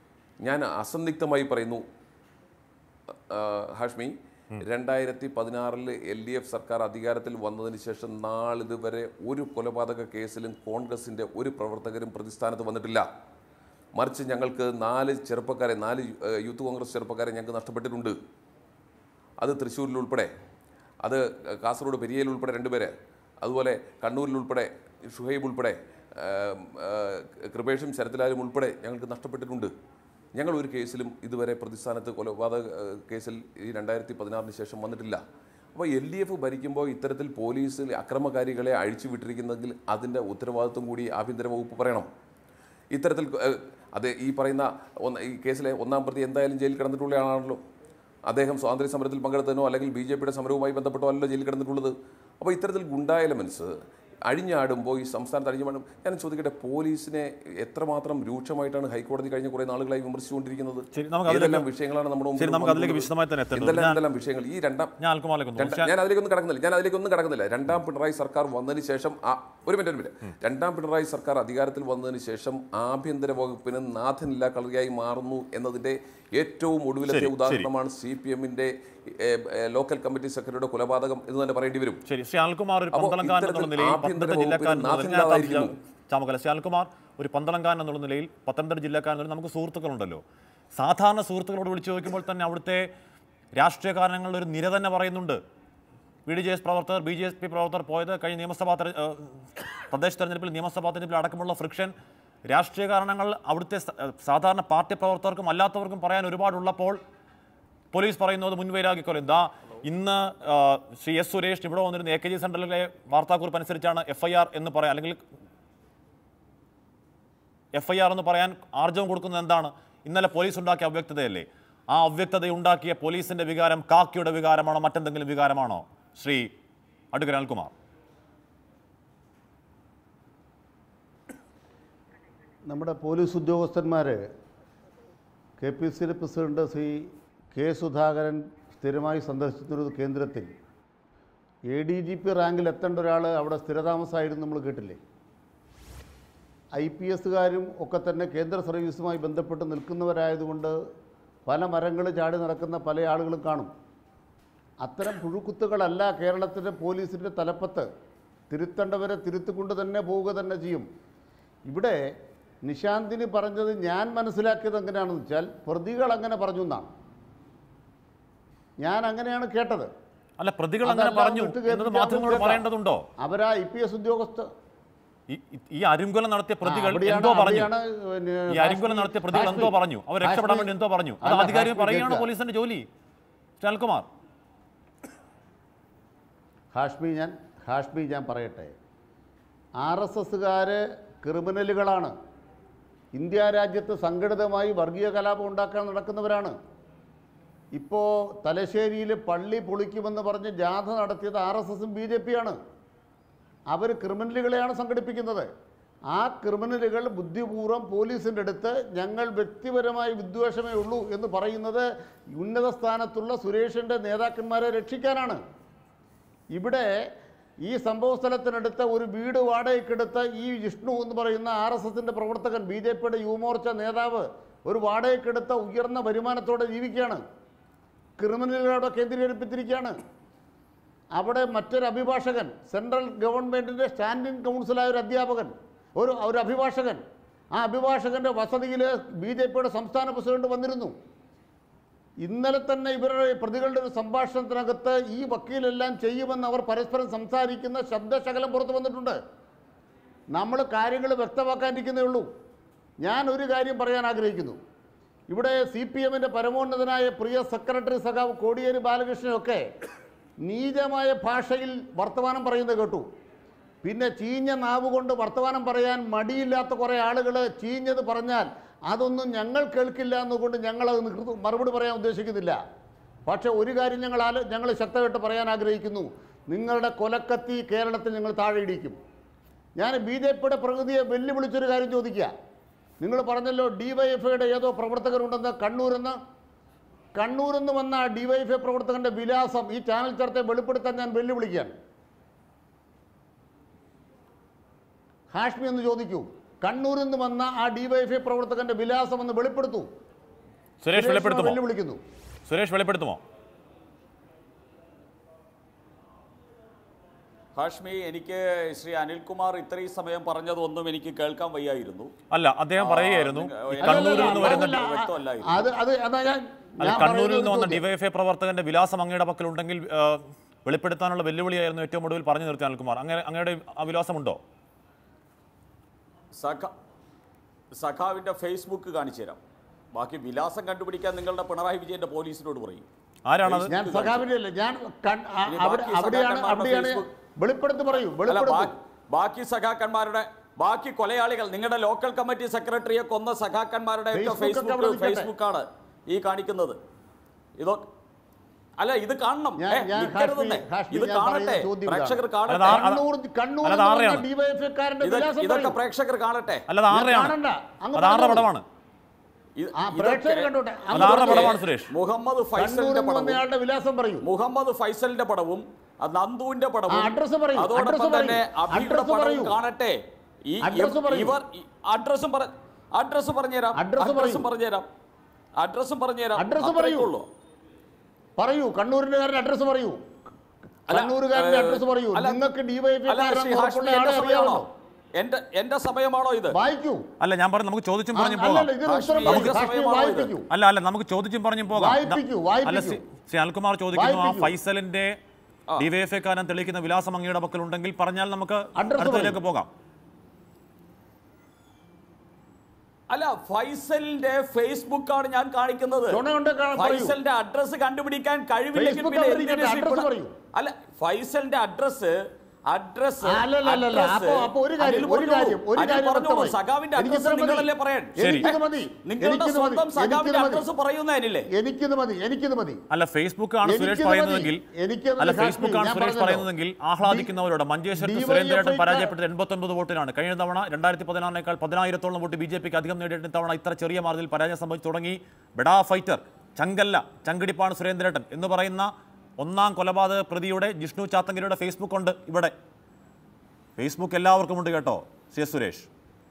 ഞാൻ അസന്നിഗ്ധമായി പറയുന്നു ആ, ഹാഷ്മി രണ്ടായിരത്തി പതിനാറിൽ എൽ ഡി എഫ് സർക്കാർ അധികാരത്തിൽ വന്നതിന് ശേഷം നാളിതുവരെ ഒരു കൊലപാതക കേസിലും കോൺഗ്രസിൻ്റെ ഒരു പ്രവർത്തകരും പ്രതിസ്ഥാനത്ത് വന്നിട്ടില്ല മറിച്ച് ഞങ്ങൾക്ക് നാല് ചെറുപ്പക്കാരെ നാല് യു- ഏഹ് യൂത്ത് കോൺഗ്രസ് ചെറുപ്പക്കാരെ ഞങ്ങൾക്ക് നഷ്ടപ്പെട്ടിട്ടുണ്ട് അത് തൃശ്ശൂരിൽ ഉൾപ്പെടെ അത് കാസർഗോഡ് പെരിയയിൽ ഉൾപ്പെടെ രണ്ടുപേര് അതുപോലെ കണ്ണൂരിൽ ഉൾപ്പെടെ ഷുഹൈബ് ഉൾപ്പെടെ ആം, ആ, കൃപേഷും ശരത്ലാലും ഉൾപ്പെടെ ഞങ്ങൾക്ക് നഷ്ടപ്പെട്ടിട്ടുണ്ട് ഞങ്ങൾ ഒരു കേസിലും ഇതുവരെ പ്രതിസ്ഥാനത്ത് കൊലപാതക ആ, കേസിൽ ഈ രണ്ടായിരത്തി പതിനാറിന് ശേഷം വന്നിട്ടില്ല അപ്പോൾ എൽ ഡി എഫ് ഭരിക്കുമ്പോൾ ഇത്തരത്തിൽ പോലീസിൽ അക്രമകാരികളെ അഴിച്ചു വിട്ടിരിക്കുന്നെങ്കിൽ അതിൻ്റെ ഉത്തരവാദിത്വം കൂടി ആഭ്യന്തര വകുപ്പ് പറയണം ഇത്തരത്തിൽ ഏഹ്, അത് ഈ പറയുന്ന ഒന്ന് ഈ കേസിലെ ഒന്നാം പ്രതി എന്തായാലും ജയിലിൽ കിടന്നിട്ടുള്ള ആളാണല്ലോ അദ്ദേഹം സ്വാതന്ത്ര്യ സമരത്തിൽ പങ്കെടുത്തതിനോ അല്ലെങ്കിൽ ബി ജെ പിയുടെ സമരവുമായി ബന്ധപ്പെട്ടോ അല്ലല്ലോ ജയിലിൽ കിടന്നിട്ടുള്ളത് അപ്പോൾ ഇത്തരത്തിൽ ഗുണ്ടാ എലമെൻസ് അഴിഞ്ഞാടുമ്പോൾ ഈ സംസ്ഥാനത്ത് അഴിഞ്ഞാടും ഞാൻ ചോദിക്കട്ടെ പോലീസിനെ എത്രമാത്രം രൂക്ഷമായിട്ടാണ് ഹൈക്കോടതി കഴിഞ്ഞ കുറേ നാളുകളായി വിമർശിച്ചുകൊണ്ടിരിക്കുന്നത് ശരി, നമുക്ക് അതിലേക്ക് ഏതെല്ലാം വിഷയങ്ങളാണ് നമ്മുടെ മുമ്പിൽ ശരി, നമുക്ക് അതിലേക്ക് വന്നുകൊണ്ടിരിക്കുന്നത്? വിശദമായി തന്നെ എത്തേണ്ടതുണ്ട്. എന്തെല്ലാം ഞാൻ- എന്തെല്ലാം വിഷയങ്ങൾ ഈ രണ്ടാം ഞാൻ അൽക്കുമാറിലേക്ക് ഒന്ന് രണ്ടാം- ഞാൻ അതിലേക്കൊന്നും കടക്കുന്നില്ല ഞാൻ അതിലേക്കൊന്നും കടക്കുന്നില്ല രണ്ടാം പിണറായി സർക്കാർ വന്നതിന് ശേഷം ആ ഒരു മിനിറ്റ് ഒരു മിനിറ്റ് രണ്ടാം പിണറായി സർക്കാർ അധികാരത്തിൽ വന്നതിന് ശേഷം ആഭ്യന്തര വകുപ്പിന് നാഥനില്ല കളറിയായി മാറുന്നു എന്നതിന്റെ ഏറ്റവും ഒടുവിലത്തെ ശരി, ഉദാഹരണമാണ് സി പി എമ്മിന്റെ ലോക്കൽ കമ്മിറ്റി സെക്രട്ടറിയുടെ കൊലപാതകം എന്ന് തന്നെ പറയേണ്ടി വരും ശരി ശ്രീ അനിൽകുമാർ ഒരു അപ്പോൾ പന്തളംകാരൻ ഇത്തരത്തിൽ എന്നുള്ള നിലയിൽ ആഭ്യന്തര പത്തനംതിട്ട ജില്ലക്കാരൻ വകുപ്പിന് എന്നുള്ള നിലയിൽ ഞാൻ നാഥനില്ലാതായിരിക്കുന്നു. ചാമകല ശ്രീ അനിൽകുമാർ ഒരു പന്തളംകാരൻ എന്നുള്ള നിലയിൽ പത്തനംതിട്ട ജില്ലക്കാരൻ എന്നുള്ള നമുക്ക് സുഹൃത്തുക്കളുണ്ടല്ലോ സാധാരണ സുഹൃത്തുക്കളോട് വിളിച്ചു ചോദിക്കുമ്പോൾ തന്നെ അവിടുത്തെ രാഷ്ട്രീയ കാരണങ്ങളുടെ ഒരു നിര തന്നെ പറയുന്നുണ്ട് ബി ഡി ജെ എസ് പ്രവർത്തകർ ബി ജെ എസ് പി പ്രവർത്തകർ പോയത് കഴിഞ്ഞ നിയമസഭാ തെര- ഏഹ് തദ്ദേശ തെരഞ്ഞെടുപ്പിൽ നിയമസഭാ തെരഞ്ഞെടുപ്പിൽ അടക്കമുള്ള ഫ്രിക്ഷൻ രാഷ്ട്രീയ കാരണങ്ങൾ അവിടുത്തെ സ- ഏഹ് സാധാരണ പാർട്ടി പ്രവർത്തകർക്കും അല്ലാത്തവർക്കും പറയാൻ ഒരുപാടുള്ളപ്പോൾ പോലീസ് പറയുന്നത് മുൻവൈരാഗ്യക്കൊല എന്താ ഇന്ന് ആ, ശ്രീ എസ് സുരേഷ് ഇവിടെ വന്നിരുന്ന എ കെ ജി സെന്ററിലെ വാർത്താക്കുറിപ്പ് അനുസരിച്ചാണ് എഫ് ഐ ആർ എന്ന് പറയാൻ അല്ലെങ്കിൽ എഫ് ഐ ആർ എന്ന് പറയാൻ ആർജവം കൊടുക്കുന്നത് എന്താണ് ഇന്നലെ പോലീസ് ഉണ്ടാക്കിയ അവ്യക്തതയല്ലേ ആ അവ്യക്തത ഉണ്ടാക്കിയ പോലീസിന്റെ വികാരം കാക്കിയുടെ വികാരമാണോ മറ്റെന്തെങ്കിലും വികാരമാണോ ശ്രീ അഡ്വക്കേറ്റ് അനിൽകുമാർ നമ്മുടെ പോലീസ് ഉദ്യോഗസ്ഥന്മാർ K P C president Shri K Sudhakaran സ്ഥിരമായി സന്ദർശിച്ചിരുന്ന കേന്ദ്രത്തിൽ എ ഡി ജി പി റാങ്കിൽ എത്തേണ്ട ഒരാൾ അവിടെ സ്ഥിരതാമസമായിരുന്നു നമ്മൾ കേട്ടില്ലേ ഐ പി എസുകാരും ഒക്കെ തന്നെ കേന്ദ്ര സർവീസുമായി ബന്ധപ്പെട്ട് നിൽക്കുന്നവരായതുകൊണ്ട് പല മരങ്ങൾ ചാടി നടക്കുന്ന പല ആളുകളും കാണും അത്തരം പുഴുക്കുത്തുകളല്ല കേരളത്തിൻ്റെ പോലീസിൻ്റെ തലപ്പത്ത് തിരുത്തേണ്ടവരെ തിരുത്തിക്കൊണ്ട് തന്നെ പോവുക തന്നെ ചെയ്യും ഇവിടെ നിശാന്തിന് പറഞ്ഞത് ഞാൻ മനസ്സിലാക്കിയത് എങ്ങനെയാണെന്ന് വെച്ചാൽ പ്രതികൾ അങ്ങനെ പറഞ്ഞു എന്നാണ് ഞാൻ അങ്ങനെയാണ് കേട്ടത് അല്ല പ്രതികൾ അങ്ങനെ അതല്ല പറഞ്ഞു വിട്ടുകേൾപ്പിക്കാൻ എന്നത് മാധ്യമങ്ങളോട് കേൾക്കാം. പറയേണ്ടതുണ്ടോ അവരാ ഐ പി എസ് ഉദ്യോഗസ്ഥ ഈ- ഈ- ഈ അരിങ്കൊലം നടത്തിയ പ്രതികൾ അവിടെയാണ്- എന്തോ പറഞ്ഞു അവിടെയാണ് പിന്നെ ഈ അരിങ്കൊലം നടത്തിയ പ്രതികൾ എന്തോ ഹാഷ്മി- പറഞ്ഞു അവർ രക്ഷപ്പെടാൻ വേണ്ടി എന്തോ പറഞ്ഞു അത് അല്ല, അധികാരികൾ ഹാഷ്മി പറയുകയാണ് കേൾക്കുക. പോലീസിന്റെ ജോലി ശാൽകുമാർ ഹാഷ്മി ഞാൻ ഹാഷ്മി ഞാൻ പറയട്ടെ ആർ എസ് എസ്സുകാർ ക്രിമിനലുകളാണ് ഇന്ത്യ രാജ്യത്ത് സംഘടിതമായി വർഗീയ കലാപം ഉണ്ടാക്കാൻ നടക്കുന്നവരാണ് ഇപ്പോൾ തലശ്ശേരിയിൽ പള്ളി പൊളിക്കുമെന്ന് പറഞ്ഞ് ജാഥ നടത്തിയത് ആർ എസ് എസും ബി ജെ പിയാണ് അവർ ക്രിമിനലുകളെയാണ് സംഘടിപ്പിക്കുന്നത് ആ ക്രിമിനലുകൾ ബുദ്ധിപൂർവ്വം പോലീസിൻ്റെ അടുത്ത് ഞങ്ങൾ വ്യക്തിപരമായി വിദ്വേഷമേ ഉള്ളൂ എന്ന് പറയുന്നത് ഉന്നത സ്ഥാനത്തുള്ള സുരേഷിൻ്റെ നേതാക്കന്മാരെ രക്ഷിക്കാനാണ് ഇവിടെ ഈ സംഭവ സ്ഥലത്തിനടുത്ത് ഒരു വീട് വാടകയ്ക്കെടുത്ത് ഈ വിഷ്ണു എന്ന് പറയുന്ന ആർ എസ് എസിൻ്റെ പ്രവർത്തകൻ ബി ജെ പിയുടെ യുവമോർച്ച നേതാവ് ഒരു വാടകയ്ക്കെടുത്ത ഉയർന്ന വരുമാനത്തോടെ ജീവിക്കുകയാണ് ക്രിമിനലുകളവിടെ കേന്ദ്രീകരിപ്പിച്ചിരിക്കുകയാണ് അവിടെ മറ്റൊരു അഭിഭാഷകൻ സെൻട്രൽ ഗവൺമെൻറ്റിൻ്റെ സ്റ്റാൻഡിംഗ് കൗൺസിലായ ഒരു അധ്യാപകൻ ഒരു ഒരു അഭിഭാഷകൻ ആ അഭിഭാഷകൻ്റെ വസതിയിൽ ബി ജെ പിയുടെ സംസ്ഥാന പ്രസിഡന്റ് വന്നിരുന്നു ഇന്നലെ തന്നെ ഇവരുടെ പ്രതികളുടെ ഒരു സംഭാഷണത്തിനകത്ത് ഈ വക്കീലെല്ലാം ചെയ്യുമെന്ന് അവർ പരസ്പരം സംസാരിക്കുന്ന ശബ്ദശകലം പുറത്തു വന്നിട്ടുണ്ട് നമ്മൾ കാര്യങ്ങൾ വ്യക്തമാക്കാനിരിക്കുന്നേ ഉള്ളൂ ഞാൻ ഒരു കാര്യം പറയാൻ ആഗ്രഹിക്കുന്നു ഇവിടെ സി പി എമ്മിൻ്റെ പരമോന്നതനായ പ്രിയ സെക്രട്ടറി സഖാവ് കോടിയേരി ബാലകൃഷ്ണനൊക്കെ നീചമായ ഭാഷയിൽ വർത്തമാനം പറയുന്നത് കേട്ടു പിന്നെ ചീഞ്ഞ നാവ് കൊണ്ട് വർത്തമാനം പറയാൻ മടിയില്ലാത്ത കുറേ ആളുകൾ ചീഞ്ഞത് പറഞ്ഞാൽ അതൊന്നും ഞങ്ങൾ കേൾക്കില്ല എന്നുകൊണ്ട് ഞങ്ങളത് നിർ- മറുപടി പറയാൻ ഉദ്ദേശിക്കുന്നില്ല പക്ഷേ ഒരു കാര്യം ഞങ്ങൾ ആലോ ഞങ്ങൾ ശക്തമായിട്ട് പറയാൻ ആഗ്രഹിക്കുന്നു നിങ്ങളുടെ കൊലക്കത്തി കേരളത്തിൽ ഞങ്ങൾ താഴെ ഇടിക്കും ഞാൻ ബി ജെ പിയുടെ പ്രകൃതിയെ വെല്ലുവിളിച്ചൊരു കാര്യം ചോദിക്കുക നിങ്ങൾ പറഞ്ഞല്ലോ ഡി വൈ എഫ് ഐയുടെ ഏതോ പ്രവർത്തകരുണ്ടെന്ന് കണ്ണൂരെന്ന് കണ്ണൂരിൽ നിന്ന് വന്ന ഡി വൈ എഫ് ഐ പ്രവർത്തകന്റെ വിലാസം ഈ ചാനൽ ചർച്ചയെ വെളിപ്പെടുത്താൻ ഞാൻ വെല്ലുവിളിക്കുകയാണ് ഹാഷ്മി എന്ന് ചോദിക്കൂ കണ്ണൂരിൽ നിന്ന് വന്ന ആ ഡി വൈ എഫ് ഐ പ്രവർത്തകന്റെ വിലാസം ഒന്ന് വെളിപ്പെടുത്തൂ സുരേഷ് സുരേഷിനെ വെളിപ്പെടുത്തുമോ വെല്ലുവിളിക്കുന്നു സുരേഷ് വെളിപ്പെടുത്തുമോ ഹാഷ്മി എനിക്ക് ശ്രീ അനിൽകുമാർ ഇത്രയും സമയം പറഞ്ഞതൊന്നും എനിക്ക് കേൾക്കാൻ വയ്യായിരുന്നു അല്ല അദ്ദേഹം പറയുകയായിരുന്നു നിങ്ങൾ- ഈ അല്ല, കണ്ണൂരിൽ നിന്ന് വരുന്ന അതല്ല, വ്യക്തമല്ലായിരുന്നു. അത് അത് അതാ ഞാൻ അല്ല ഞാൻ കണ്ണൂരിൽ പറയുന്നത് നിന്ന് വന്ന ചോദ്യം. ഡിവൈഎഫ്ഐ പ്രവർത്തകന്റെ വിലാസം അങ്ങയുടെ പക്കലുണ്ടെങ്കിൽ ആ, വെളിപ്പെടുത്താനുള്ള വെല്ലുവിളിയായിരുന്നു ഏറ്റവും ഒടുവിൽ പറഞ്ഞു നിർത്തി അനിൽകുമാർ അങ്ങനെ അങ്ങയുടെ ആ വിലാസമുണ്ടോ സഖ സഖാവിന്റെ ഫേസ്ബുക്ക് കാണിച്ചു തരാം ബാക്കി വിലാസം കണ്ടുപിടിക്കാൻ നിങ്ങളുടെ പിണറായി വിജയന്റെ പോലീസിനോട് പറയും ആരാണത് ഞാൻ സഖാവിന്റെ അല്ല ഞാൻ കൺ- ആ- ഇനി അവിടെ ബാക്കി അവിടെയാണ് സഖാക്കന്മാരുടെ അവിടെയാണ് ഫേസ്ബുക്ക് വെളിപ്പെടുത്തി പറയൂ അല്ല വെളിപ്പെടുത്തു ബാ- ബാക്കി സഖാക്കന്മാരുടെ ബാക്കി കൊലയാളികൾ നിങ്ങളുടെ ലോക്കൽ കമ്മിറ്റി സെക്രട്ടറിയെ കൊന്ന സഖാക്കന്മാരുടെ ഒക്കെ ഫേസ്ബുക്ക് ഒക്കെ അവിടെ ഫേസ്ബുക്ക് നിൽക്കട്ടെ. ഫേസ്ബുക്കാണ് ഈ കാണിക്കുന്നത് ഇതോ അല്ല ഇത് കാണണം ഞാൻ- ഏ, ഞാൻ നിൽക്കരുതെന്നേ. ഹാഷ്മി- ഹാഷ്മി ഇത് ഞാൻ കാണട്ടെ പറയുന്ന ചോദ്യം ഇതാണ്. പ്രേക്ഷകർ അല്ല, കാണട്ടെ ആ- കണ്ണൂർ കണ്ണൂർ അല്ല, അത് ആരുടെയാണ്? ഡിവൈഎഫ്ഐക്കാരന്റെ ഇത് വിലാസം ഇതൊക്കെ പറയൂ. പ്രേക്ഷകർ കാണട്ടെ അല്ലത് ഞാൻ ആരുടെയാണ് കാണണ്ട. അങ്ങ് അത് ആരുടെ പറഞ്ഞോളൂ. പടമാണ് ഇത് ആ ഇതൊക്കെ പ്രേക്ഷകർ കണ്ടോട്ടെ അത് അങ്ങ് ആരുടെ പറഞ്ഞോളൂ. പടമാണ് സുരേഷ് മുഹമ്മദ് ഫൈസലിന്റെ കണ്ണൂരിൽ നിന്ന് പടവും വന്നയാളുടെ വിലാസം പറയൂ മുഹമ്മദ് ഫൈസലിന്റെ പടവും അത് നന്ദുവിന്റെ പടവും ആ, address പറയൂ, അതോടൊപ്പം address തന്നെ പറയൂ, അഭിയുടെ address പടവും പറയൂ. കാണട്ടെ ഈ address ഇവ- പറയൂ. ഇവർ അഡ്രസ്സും പറ അഡ്രസ്സ് പറഞ്ഞുതരാം address പറയൂ. അഡ്രസ്സും പറഞ്ഞുതരാം അഡ്രസ്സും പറഞ്ഞുതരാം Address അത്രയേ പറയൂ. ഉള്ളൂ. പറയൂ കണ്ണൂരിന്റെ അഡ്രസ് പറയൂ അല്ല, കണ്ണൂരുകാരന്റെ ഏ, അഡ്രസ് പറയൂ അല്ല, നിങ്ങൾക്ക് അല്ല, ഡിവൈഎഫ്ഐക്കാരൻ ശ്രീ ഹാഷ്മി, എന്റെ സമയമാണോ എന്റെ എന്റെ സമയമാണോ ഇത് വായിക്കൂ അല്ല ഞാൻ പറഞ്ഞു നമുക്ക് ചോദിച്ചും ആ, പറഞ്ഞും പോകാം അല്ലല്ല, ഇതിന് ഹാഷ്മി, ഉത്തരം പറയൂ. നമുക്ക് ഹാഷ്മി സമയമാണോ ഇത്? വായിപ്പിക്കൂ അല്ല അല്ല നമുക്ക് ചോദിച്ചും പറഞ്ഞും പോകാം വായിപ്പിക്കൂ, അല്ല വായിപ്പിക്കൂ. ശ്രീ- ശ്രീ അനിൽകുമാർ ചോദിക്കുന്നു ആ വായിപ്പിക്കൂ. ഫൈസലിന്റെ ഡിവൈഎഫ്ഐക്കാരൻ തെളിയിക്കുന്ന വിലാസം അങ്ങയുടെ പക്കലുണ്ടെങ്കിൽ പറഞ്ഞാൽ നമുക്ക് Address അടുത്തതിലേക്ക് പോകാം അല്ല ഫൈസലിന്റെ ഫേസ്ബുക്ക് ആണ് ഞാൻ കാണിക്കുന്നത് ചുണ കൊണ്ട് കാ- പറയൂ. ഫൈസലിന്റെ അഡ്രസ് കണ്ടുപിടിക്കാൻ കഴിവില്ലെങ്കിൽ Facebook പിന്നെ അവിടെ എന്തിന് ഇരിക്കട്ടെ, ശ്രീ address പിണ- പറയൂ. അല്ല ഫൈസലിന്റെ അഡ്രസ് അഡ്രസ് അല്ലല്ലല്ല അപ്പൊ അപ്പൊ ഒരു കാര്യം ഒരു കാര്യം ഒരു കാര്യം വ്യക്തമായി. സഖാവിന്റെ എനിക്ക് അഡ്രസ് ഇത്ര മതി. നിങ്ങളല്ലേ പറയാൻ എനിക്കിത് മതി നിങ്ങളുടെ എനിക്കിത് മതി സ്വന്തം സഖാവിന്റെ എനിക്കിത് അഡ്രസ് മതി പറയുന്നതിനില്ലേ എനിക്കിത് മതി എനിക്കിത് മതി അല്ല ഫേസ്ബുക്ക് ആണ് സുരേഷ് എനിക്കത് പറയുന്നതെങ്കിൽ മതി. എനിക്കത് അല്ല കാശ്മീർ. ഫേസ്ബുക്ക് ആണ് ഞാൻ സുരേഷ് പറഞ്ഞല്ലോ. പറയുന്നതെങ്കിൽ ആഹ്ലാദിക്കുന്നവരോട് മഞ്ചേശ്വരത്ത് DYFI സുരേന്ദ്രേട്ടൻ ക്കാർ- പരാജയപ്പെട്ടത് എൺപത്തൊൻപത് വോട്ടിനാണ് കഴിഞ്ഞ തവണ രണ്ടായിരത്തി പതിനാറിനേക്കാൾ പതിനായിരത്തോളം വോട്ട് ബി ജെ പിക്ക് അധികം നേടിയിട്ട് തവണ ഇത്ര ചെറിയ മാർജിൽ പരാജയം സംഭവിച്ചു തുടങ്ങി ബെഡാ ഫൈറ്റർ ചങ്കല്ല ചങ്കിടിപ്പാണ് സുരേന്ദ്രേട്ടൻ എന്ന് പറയുന്ന ഒന്നാം കൊലപാതക പ്രതിയുടെ ജിഷ്ണു ചാത്തങ്കരിയുടെ ഫേസ്ബുക്ക് ഉണ്ട് ഇവിടെ ഫേസ്ബുക്ക് എല്ലാവർക്കും ഉണ്ട് കേട്ടോ സി എസ് സുരേഷ്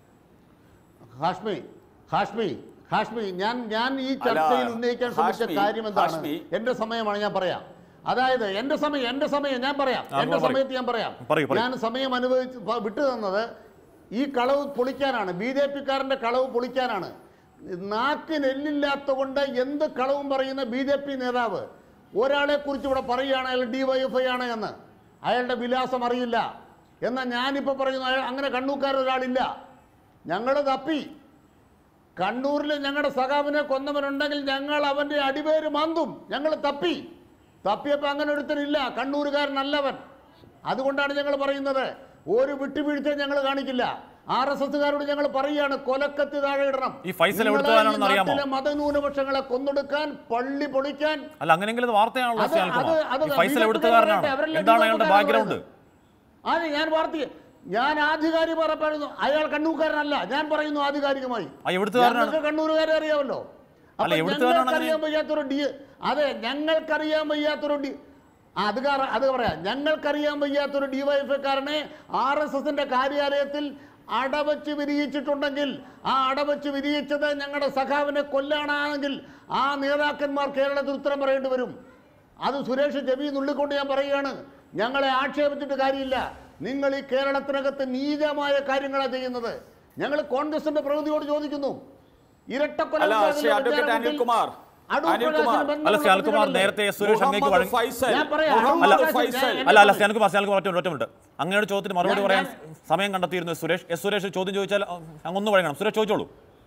ഹാഷ്മി ഹാഷ്മി ഹാഷ്മി ഞാൻ ഞാൻ ഈ ചർച്ചയിൽ ഉന്നയിക്കാൻ ശ്രമിച്ച ഹാഷ്മി, കാര്യം എന്താണ് ഹാഷ്മി. എന്റെ സമയമാണ് ഞാൻ പറയാം അതായത് എന്റെ സമയം എന്റെ സമയം ഞാൻ പറയാം ആ, എന്റെ പറയൂ. സമയത്ത് ഞാൻ പറയാം പറയൂ, പറയൂ. ഞാൻ സമയം അനുഭവിച്ച് പ- വിട്ടു തന്നത് ഈ കളവ് പൊളിക്കാനാണ് ബി ജെ പിക്കാരന്റെ കളവ് പൊളിക്കാനാണ് നാക്കിന് എല്ലില്ലാത്ത കൊണ്ട് എന്ത് കളവും പറയുന്ന ബി ജെ പി നേതാവ് ഒരാളെ കുറിച്ച് ഇവിടെ പറയുകയാണ് അയാൾ ഡിവൈഎഫ്ഐ ആണ് എന്ന് അയാളുടെ വിലാസം അറിയില്ല എന്നാൽ ഞാനിപ്പോൾ പറയുന്നു അയാൾ അങ്ങനെ കണ്ണൂക്കാരൻ ഒരാളില്ല ഞങ്ങൾ തപ്പി കണ്ണൂരിൽ ഞങ്ങളുടെ സഖാവിനെ കൊന്നവനുണ്ടെങ്കിൽ ഞങ്ങൾ അവൻ്റെ അടിവേര് മാന്തും ഞങ്ങൾ തപ്പി തപ്പിയപ്പോൾ അങ്ങനെ ഒരുത്തനില്ല കണ്ണൂരുകാരനല്ലവൻ അതുകൊണ്ടാണ് ഞങ്ങൾ പറയുന്നത് ഒരു വിട്ടുവീഴ്ച ഞങ്ങൾ കാണിക്കില്ല ആർ എസ് എസ്സുകാരോട് ഞങ്ങൾ പറയുകയാണ് കൊലക്കത്തി താഴെ ഇടണം ഈ ഫൈസൽ നിങ്ങളെ എവിടുത്തുകാരനാണെന്ന് ഈ അറിയാമോ? നാട്ടിലെ മതന്യൂനപക്ഷങ്ങളെ കൊന്നൊടുക്കാൻ പള്ളി പൊളിക്കാൻ അല്ല അങ്ങനെയെങ്കിൽ ഇത് വാർത്തയാണല്ലോ അത് സി അൽകുമാർ അത് അത് ഈ ഫൈസൽ ബി ജെ എവിടുത്തുകാരനാണ് പിക്കാരല്ലേ, അവരെല്ലാം എന്താണ് ബി ജെ അയാളുടെ പിക്കാരാണ് ബാക്ക്ഗ്രൗണ്ട് പറയുന്നത്. അതെ ഞാൻ വാർത്ത ഞാൻ ആധികാരിക പറയുന്നു അയാൾ കണ്ണൂർക്കാരനല്ല ഞാൻ പറയുന്നു ആധികാരികമായി ആ, എവിടുത്തുകാരനാണ്? ഞങ്ങൾക്ക് കണ്ണൂരുകാരെ അറിയാമല്ലോ അല്ല, അപ്പൊ എവിടുത്തുകാരനാണ് ഞങ്ങൾക്കറിയാൻ വയ്യാത്തൊരു ഡി അതെ ഞങ്ങൾക്കറിയാൻ വയ്യാത്തൊരു ഡി ആ, അത് കാര- അത് പറയാം ഞങ്ങൾക്കറിയാൻ വയ്യാത്തൊരു ഡിവൈഎഫ്ഐക്കാരനെ ആർ എസ് എസിന്റെ കാര്യാലയത്തിൽ അടവച്ച് വിരിയിച്ചിട്ടുണ്ടെങ്കിൽ ആ അടവച്ച് വിരിയിച്ചത് ഞങ്ങളുടെ സഖാവിനെ കൊല്ലാനാണെങ്കിൽ ആ നേതാക്കന്മാർ കേരളത്തിൽ ഉത്തരം പറയേണ്ടി വരും അത് സുരേഷ് ചെവി നുള്ളിക്കൊണ്ട് ഞാൻ പറയുകയാണ് ഞങ്ങളെ ആക്ഷേപിച്ചിട്ട് കാര്യമില്ല നിങ്ങൾ ഈ കേരളത്തിനകത്ത് നീചമായ കാര്യങ്ങളാണ് ചെയ്യുന്നത് ഞങ്ങൾ കോൺഗ്രസിന്റെ പ്രതിനിധിയോട് ചോദിക്കുന്നു ഇരട്ടക്കൊല അല്ല, ഉണ്ടാകില്ല ശ്രീ അഡ്വക്കേറ്റ് വിദ്യാലയത്തിൽ. അനിൽകുമാർ. അടൂർ അനിൽകുമാർ. പ്രകാശിന് ബന്ധമുള്ള അല്ല സി അൽകുമാർ പ്രതികളല്ലേ? നേരത്തെ എസ് സുരേഷ് അങ്ങേക്ക് മുഹമ്മദ് വഴങ്ങി ഫൈസൽ ഞാൻ പറയാം. മുഹമ്മദ് അല്ല, ഫൈസൽ ഞാൻ- അല്ല അല്ല സ്യാൻകുമാർ സ്യാൻകുമാർ ഒറ്റ ഒറ്റ മിനിറ്റ് അങ്ങയുടെ ചോദ്യത്തിന് മറുപടി ഞാൻ- പറയാൻ ഞാൻ- സമയം കണ്ടെത്തിയിരുന്നു എസ് സുരേഷ് എസ് സുരേഷ് ചോദ്യം ചോദിച്ചാൽ അഹ്, അങ്ങൊന്ന് വഴങ്ങണം സുരേഷ് ചോദിച്ചോളൂ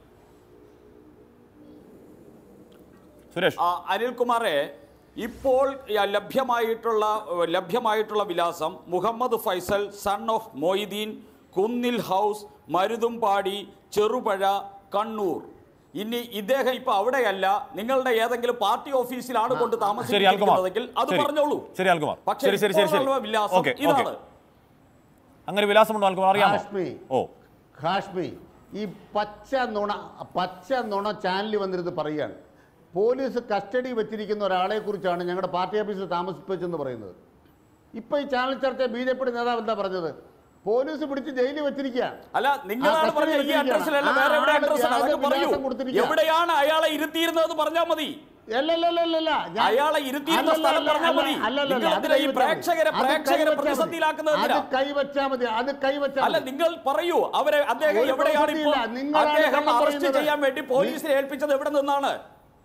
സുരേഷ് ആ, അനിൽകുമാറെ ഇപ്പോൾ ഈ ലഭ്യമായിട്ടുള്ള ലഭ്യമായിട്ടുള്ള വിലാസം Muhammad Faisal son of Moideen Kunnil house മരുതുംപാടി ചെറുപഴ Kannur ഇനി ഇദ്ദേഹം ഇപ്പൊ അവിടെയല്ല നിങ്ങളുടെ ഏതെങ്കിലും പാർട്ടി ഓഫീസിലാണ് കൊണ്ട് ശരി അൽകുമാർ താമസിക്കുന്നതെങ്കിൽ അത് ശരി. പറഞ്ഞോളൂ ശരി അൽകുമാർ പക്ഷേ ശരി ശരി ശരി ശരി ഇപ്പോഴുള്ള വിലാസം ഓക്കെ ഓക്കെ ഇതാണ് അങ്ങനെ വിലാസമുണ്ടോ അൽകുമാർ അറിയാമോ കാശ്മീർ. ഓ ഹാഷ്മി ഈ പച്ച നുണ പച്ച നുണ ചാനലിൽ വന്നിരുന്ന് പറയുകയാണ് പോലീസ് കസ്റ്റഡി വെച്ചിരിക്കുന്ന ഒരാളെ കുറിച്ചാണ് ഞങ്ങളുടെ പാർട്ടി ഓഫീസിൽ താമസിപ്പിച്ചെന്ന് പറയുന്നത് ഇപ്പൊ ഈ ചാനൽ ചർച്ച ബി ജെ പിയുടെ നേതാവ് എന്താ പറഞ്ഞത് പോലീസ് പിടിച്ച് ജയിലിൽ വെച്ചിരിക്കുകയാണ് അല്ല നിങ്ങളാണ് ആ, പറഞ്ഞ ഈ കസ്റ്റഡിയിൽ അഡ്രസ്സിലല്ല ആ വേറെ എവിടെ ആള് അഡ്രസ് വ്യാജ അതൊക്കെ പറയൂ വിലാസം കൊടുത്തിരിക്കുക. എവിടെയാണ് അയാളെ ഇരുത്തിയിരുന്നത് പറഞ്ഞാൽ മതി അല്ലല്ലല്ലല്ല, ഞാൻ- അയാളെ ഇരുത്തിയിരുന്ന അല്ലല്ല, സ്ഥലം പറഞ്ഞാൽ മതി. അല്ല, അല്ലല്ല, നിങ്ങൾ അത് എന്തിനാ ഈ കൈവച്ചാൽ മതി. പ്രേക്ഷകരെ- അത് പ്രേക്ഷകരെ കൈവച്ചാൽ മതി. പ്രതിസന്ധിയിലാക്കുന്നത് അത് എന്തിനാ? കൈവച്ചാൽ മതി അത് കൈവച്ചാൽ അല്ല മതി. നിങ്ങൾ പറയൂ അവരെ അദ്ദേഹം ഒരു എവിടെയാണ് ഇപ്പോൾ പ്രസക്തിയില്ല. നിങ്ങളാണ് അദ്ദേഹം കള്ളം അറസ്റ്റ് പറയുന്നത്. ചെയ്യാൻ വേണ്ടി പോലീസിനെ ഏൽപ്പിച്ചത് എവിടെ നിന്നാണ്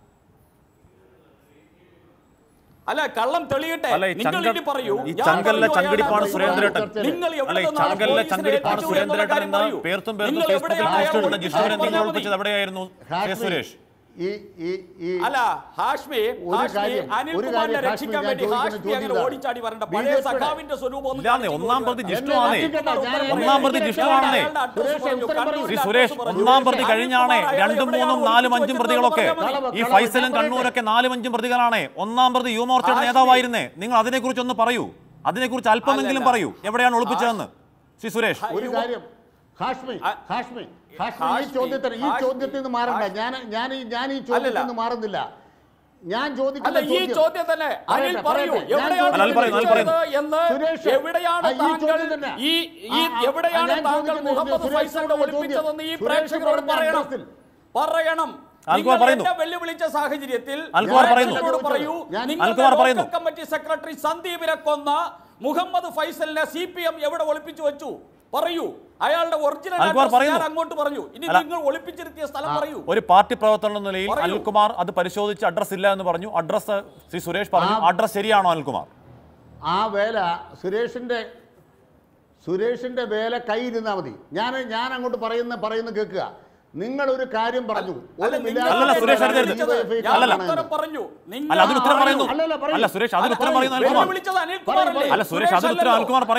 അല്ല കള്ളം തെളിയട്ടെ അല്ല, ഈ നിങ്ങൾ ചങ്ക- ഇനി പറയൂ ഈ ഞാൻ ചങ്കലിലെ പറയൂ, ചങ്കിടിപ്പാണ് അയാൾ സുരേന്ദ്രേട്ടൻ. നിങ്ങൾ എവിടെ അല്ല ഈ നിന്നാണ് ചങ്കലിലെ പോലീസിനെ ചങ്കിടിപ്പാണ് ഏൽപ്പിച്ചത് സുരേന്ദ്രേട്ടൻ എന്നുള്ള എന്ന് കാര്യം പറയൂ. പേർത്തും പേർത്തും നിങ്ങൾ ഫേസ്ബുക്കിൽ എവിടെയാണ് പോസ്റ്റ് അയാളെ ഇടുന്ന ജിഷ്ണുവിനെ പറഞ്ഞാൽ നിങ്ങൾ മതി. ഒളിപ്പിച്ചത് എവിടെയായിരുന്നു കെ ഹാഷ്മി, സുരേഷ് ഈ ഈ ഈ അല്ല ഹാഷ്മി ഒരു ഹാഷ്മി കാര്യം, ഒരു അനിൽകുമാറിനെ കാര്യം രക്ഷിക്കാൻ ഹാഷ്മി, വേണ്ടി ഞാൻ ഹാഷ്മി ചോദിക്കുന്ന അങ്ങനെ ചോദ്യം ഓടിച്ചാടി വരണ്ട ബി പഴയ ജെ പിയുടെ- സഖാവിന്റെ സ്വരൂപം ഒന്ന് ഇല്ലാന്നേ, കാണിച്ചു ഒന്നാം കൊടുക്കുക. പ്രതി ജിഷ്ണു എന്നെ ആണേ രക്ഷിക്കണ്ട, ഞാൻ- ഒന്നാം പ്രതി ജിഷ്ണു ആണേ അയാളുടെ address സുരേഷ്, പറഞ്ഞു, ഉത്തരം പറയൂ. കണ്ണൂരിലെ ശ്രീ address സുരേഷ് പറഞ്ഞു. ഒന്നാം പ്രതി കഴിഞ്ഞാണേ അയാൾ രണ്ടും എവിടെയാണ് മൂന്നും നാലും ഒളിപ്പിച്ച് അഞ്ചും വെച്ചതെന്ന് പ്രതികളൊക്കെ പറഞ്ഞാൽ മതി. ഈ കളവ്, ഫൈസലും കളവ്, കണ്ണൂരൊക്കെ നാലും അഞ്ചും പ്രതികളാണേ ഒന്നാം പ്രതി യുവമോർച്ചയുടെ ഹാഷ്മി. നേതാവായിരുന്നേ നിങ്ങൾ അതിനെക്കുറിച്ച് ഒന്ന് പറയൂ അതിനെക്കുറിച്ച് അല്പമെങ്കിലും അല്ലല്ല. പറയൂ എവിടെയാണ് ഒളിപ്പിച്ചതെന്ന് ശ്രീ സുരേഷ് ഒരു കാര്യം ഹാഷ്മി ആ- ഹാഷ്മി ഹാഷ്മി ഈ ഹാഷ്മി, ചോദ്യത്തിന് ഈ ഹാഷ്മി, ചോദ്യത്തിൽ നിന്ന് മാറണ്ട ഹാഷ്മി. ഞാൻ ഞാൻ ഈ ഞാൻ ഈ ചോദ്യത്തിൽ അല്ലല്ല. നിന്ന് മാറുന്നില്ല ഞാൻ അല്ല ചോദിക്കുന്ന ഈ ചോദ്യം തന്നെ അനിൽ പറയട്ടെ, പറയൂ പറയട്ടെ. ഞാൻ എവിടെയാണ് അല്ല, അനിൽ പറയൂ, അനിൽ പറയൂ. വിളിച്ചത് എന്ന് സുരേഷ്, എവിടെയാണ് ആ, ഈ താങ്കൾ ചോദ്യം തന്നെ. ഈ ഈ ആ, ആ, എവിടെയാണ് ഞാൻ താങ്കൾ ചോദിക്കുന്നത് മുഹമ്മദ് സുരേഷ് ഫൈസലിനെ ചോദ്യം. ഒളിപ്പിച്ചതെന്ന് ഈ സുരേഷ് പ്രേക്ഷകരോട് പറഞ്ഞ പറയണം അഡ്രസ്സിൽ. പറയണം അൽകുമാർ നിങ്ങൾ പറയുന്നു. എന്നെ വെല്ലുവിളിച്ച സാഹചര്യത്തിൽ അൽകുമാർ ഞാൻ പറയുന്നു. നിങ്ങളോട് പറയൂ ഞാൻ- നിങ്ങളുടെ അൽകുമാർ ലോക്കൽ പറയുന്നു. കമ്മിറ്റി സെക്രട്ടറി സന്ദീപിനെ കൊന്ന മുഹമ്മദ് ഫൈസലിനെ സി പി എം എവിടെ ഒളിപ്പിച്ചു വെച്ചു പറയൂ അയാളുടെ ഒറിജിനൽ അൽകുമാർ address പറയുന്നു. ഞാൻ അങ്ങോട്ട് പറഞ്ഞു ഇനി അല്ല. നിങ്ങൾ ഒളിപ്പിച്ചിരുത്തിയ സ്ഥലം പറയൂ ഒരു പാർട്ടി പ്രവർത്തനം എന്ന നിലയിൽ പറയൂ. അനിൽകുമാർ അത് പരിശോധിച്ച് അഡ്രസ് ഇല്ല എന്ന് പറഞ്ഞു അഡ്രസ് ശ്രീ സുരേഷ് പറഞ്ഞു ആ- അഡ്രസ് ശരിയാണോ അനിൽകുമാർ ആ വേല സുരേഷിന്റെ സുരേഷിന്റെ വേല കൈയിരുന്നാ മതി ഞാൻ ഞാൻ അങ്ങോട്ട് പറയുന്ന പറയുന്ന കേൾക്കുക നിങ്ങൾ ഒരു കാര്യം പറഞ്ഞു ഒരു അല്ല, നിങ്ങൾ വിലാസം അല്ലല്ല, സുരേഷ് പറഞ്ഞാൽ അരുത്. DYFI ഞാൻ അല്ലല്ല. കാരനാണെന്ന്. ഉത്തരം പറഞ്ഞു അല്ല അതിന് ഉത്തരം പറയുന്നു അല്ലല്ല, പറയൂ. അല്ല സുരേഷ് അതിന് അല്ല, ഉത്തരം പറയൂ. പറയുന്നു അനിൽകുമാർ വെല്ലുവിളിച്ചത് അനിൽകുമാർ അല്ലേ? അല്ല സുരേഷ് അതിന് ഉത്തരം അല്ലല്ലോ. അനിൽകുമാർ പറയുന്നു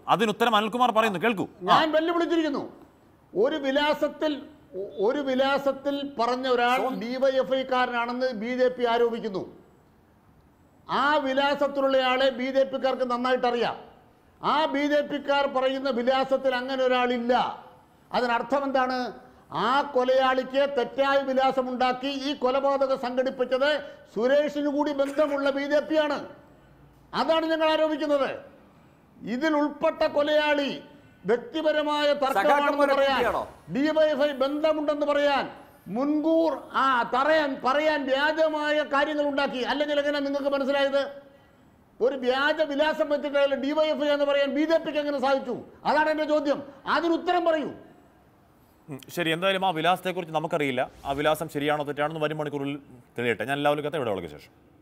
അതിനുത്തരം അനിൽകുമാർ പറയുന്നു കേൾക്കൂ ഞാൻ വെല്ലുവിളിച്ചിരിക്കുന്നു ഒരു വിലാസത്തിൽ ഒ- ഒരു വിലാസത്തിൽ പറഞ്ഞ ഒരാൾ ഡിവൈഎഫ്ഐക്കാരനാണെന്ന് ബി ജെ പി ആരോപിക്കുന്നു ആ വിലാസത്തിലുള്ളയാളെ ബി ജെ പിക്കാർക്ക് നന്നായിട്ട് അറിയാം ആ ബി ജെ പിക്കാർ പറയുന്ന വിലാസത്തിൽ അങ്ങനെ ഒരാളില്ല അതിനർത്ഥം എന്താണ് ആ കൊലയാളിക്ക് തെറ്റായ വിലാസമുണ്ടാക്കി ഈ കൊലപാതകം സംഘടിപ്പിച്ചത് സുരേഷിന് കൂടി ബന്ധമുള്ള ബി ജെ പി ആണ് അതാണ് ഞങ്ങൾ ആരോപിക്കുന്നത് ഇതിൽ ഉൾപ്പെട്ട കൊലയാളി വ്യക്തിപരമായ തർക്കമാണെന്ന് സഖാക്കന്മാരെ പറയാൻ കൂട്ടിയാണോ? ഡിവൈഎഫ്ഐ ബന്ധമുണ്ടെന്ന് പറയാൻ മുൻകൂർ ആ തറയാൻ പറയാൻ വ്യാജമായ കാര്യങ്ങൾ ഉണ്ടാക്കി അല്ലെങ്കിൽ എങ്ങനെ നിങ്ങൾക്ക് മനസ്സിലായത് ഒരു വ്യാജ വിലാസം വെച്ചിട്ട് ഡിവൈഎഫ്ഐ എന്ന് പറയാൻ ബി ജെ പിക്ക് എങ്ങനെ സാധിച്ചു അതാണ് എന്റെ ചോദ്യം അതിന് ഉത്തരം പറയൂ ഉം, ശരി എന്തായാലും ആ വിലാസത്തെക്കുറിച്ച് നമുക്കറിയില്ല ആ വിലാസം ശരിയാണോ തെറ്റാണോ എന്ന് വരും മണിക്കൂറിൽ തെളിയട്ടെ ഞാൻ എല്ലാവരും കത്ത് ഇവിടെ വിളക്ക് ശേഷം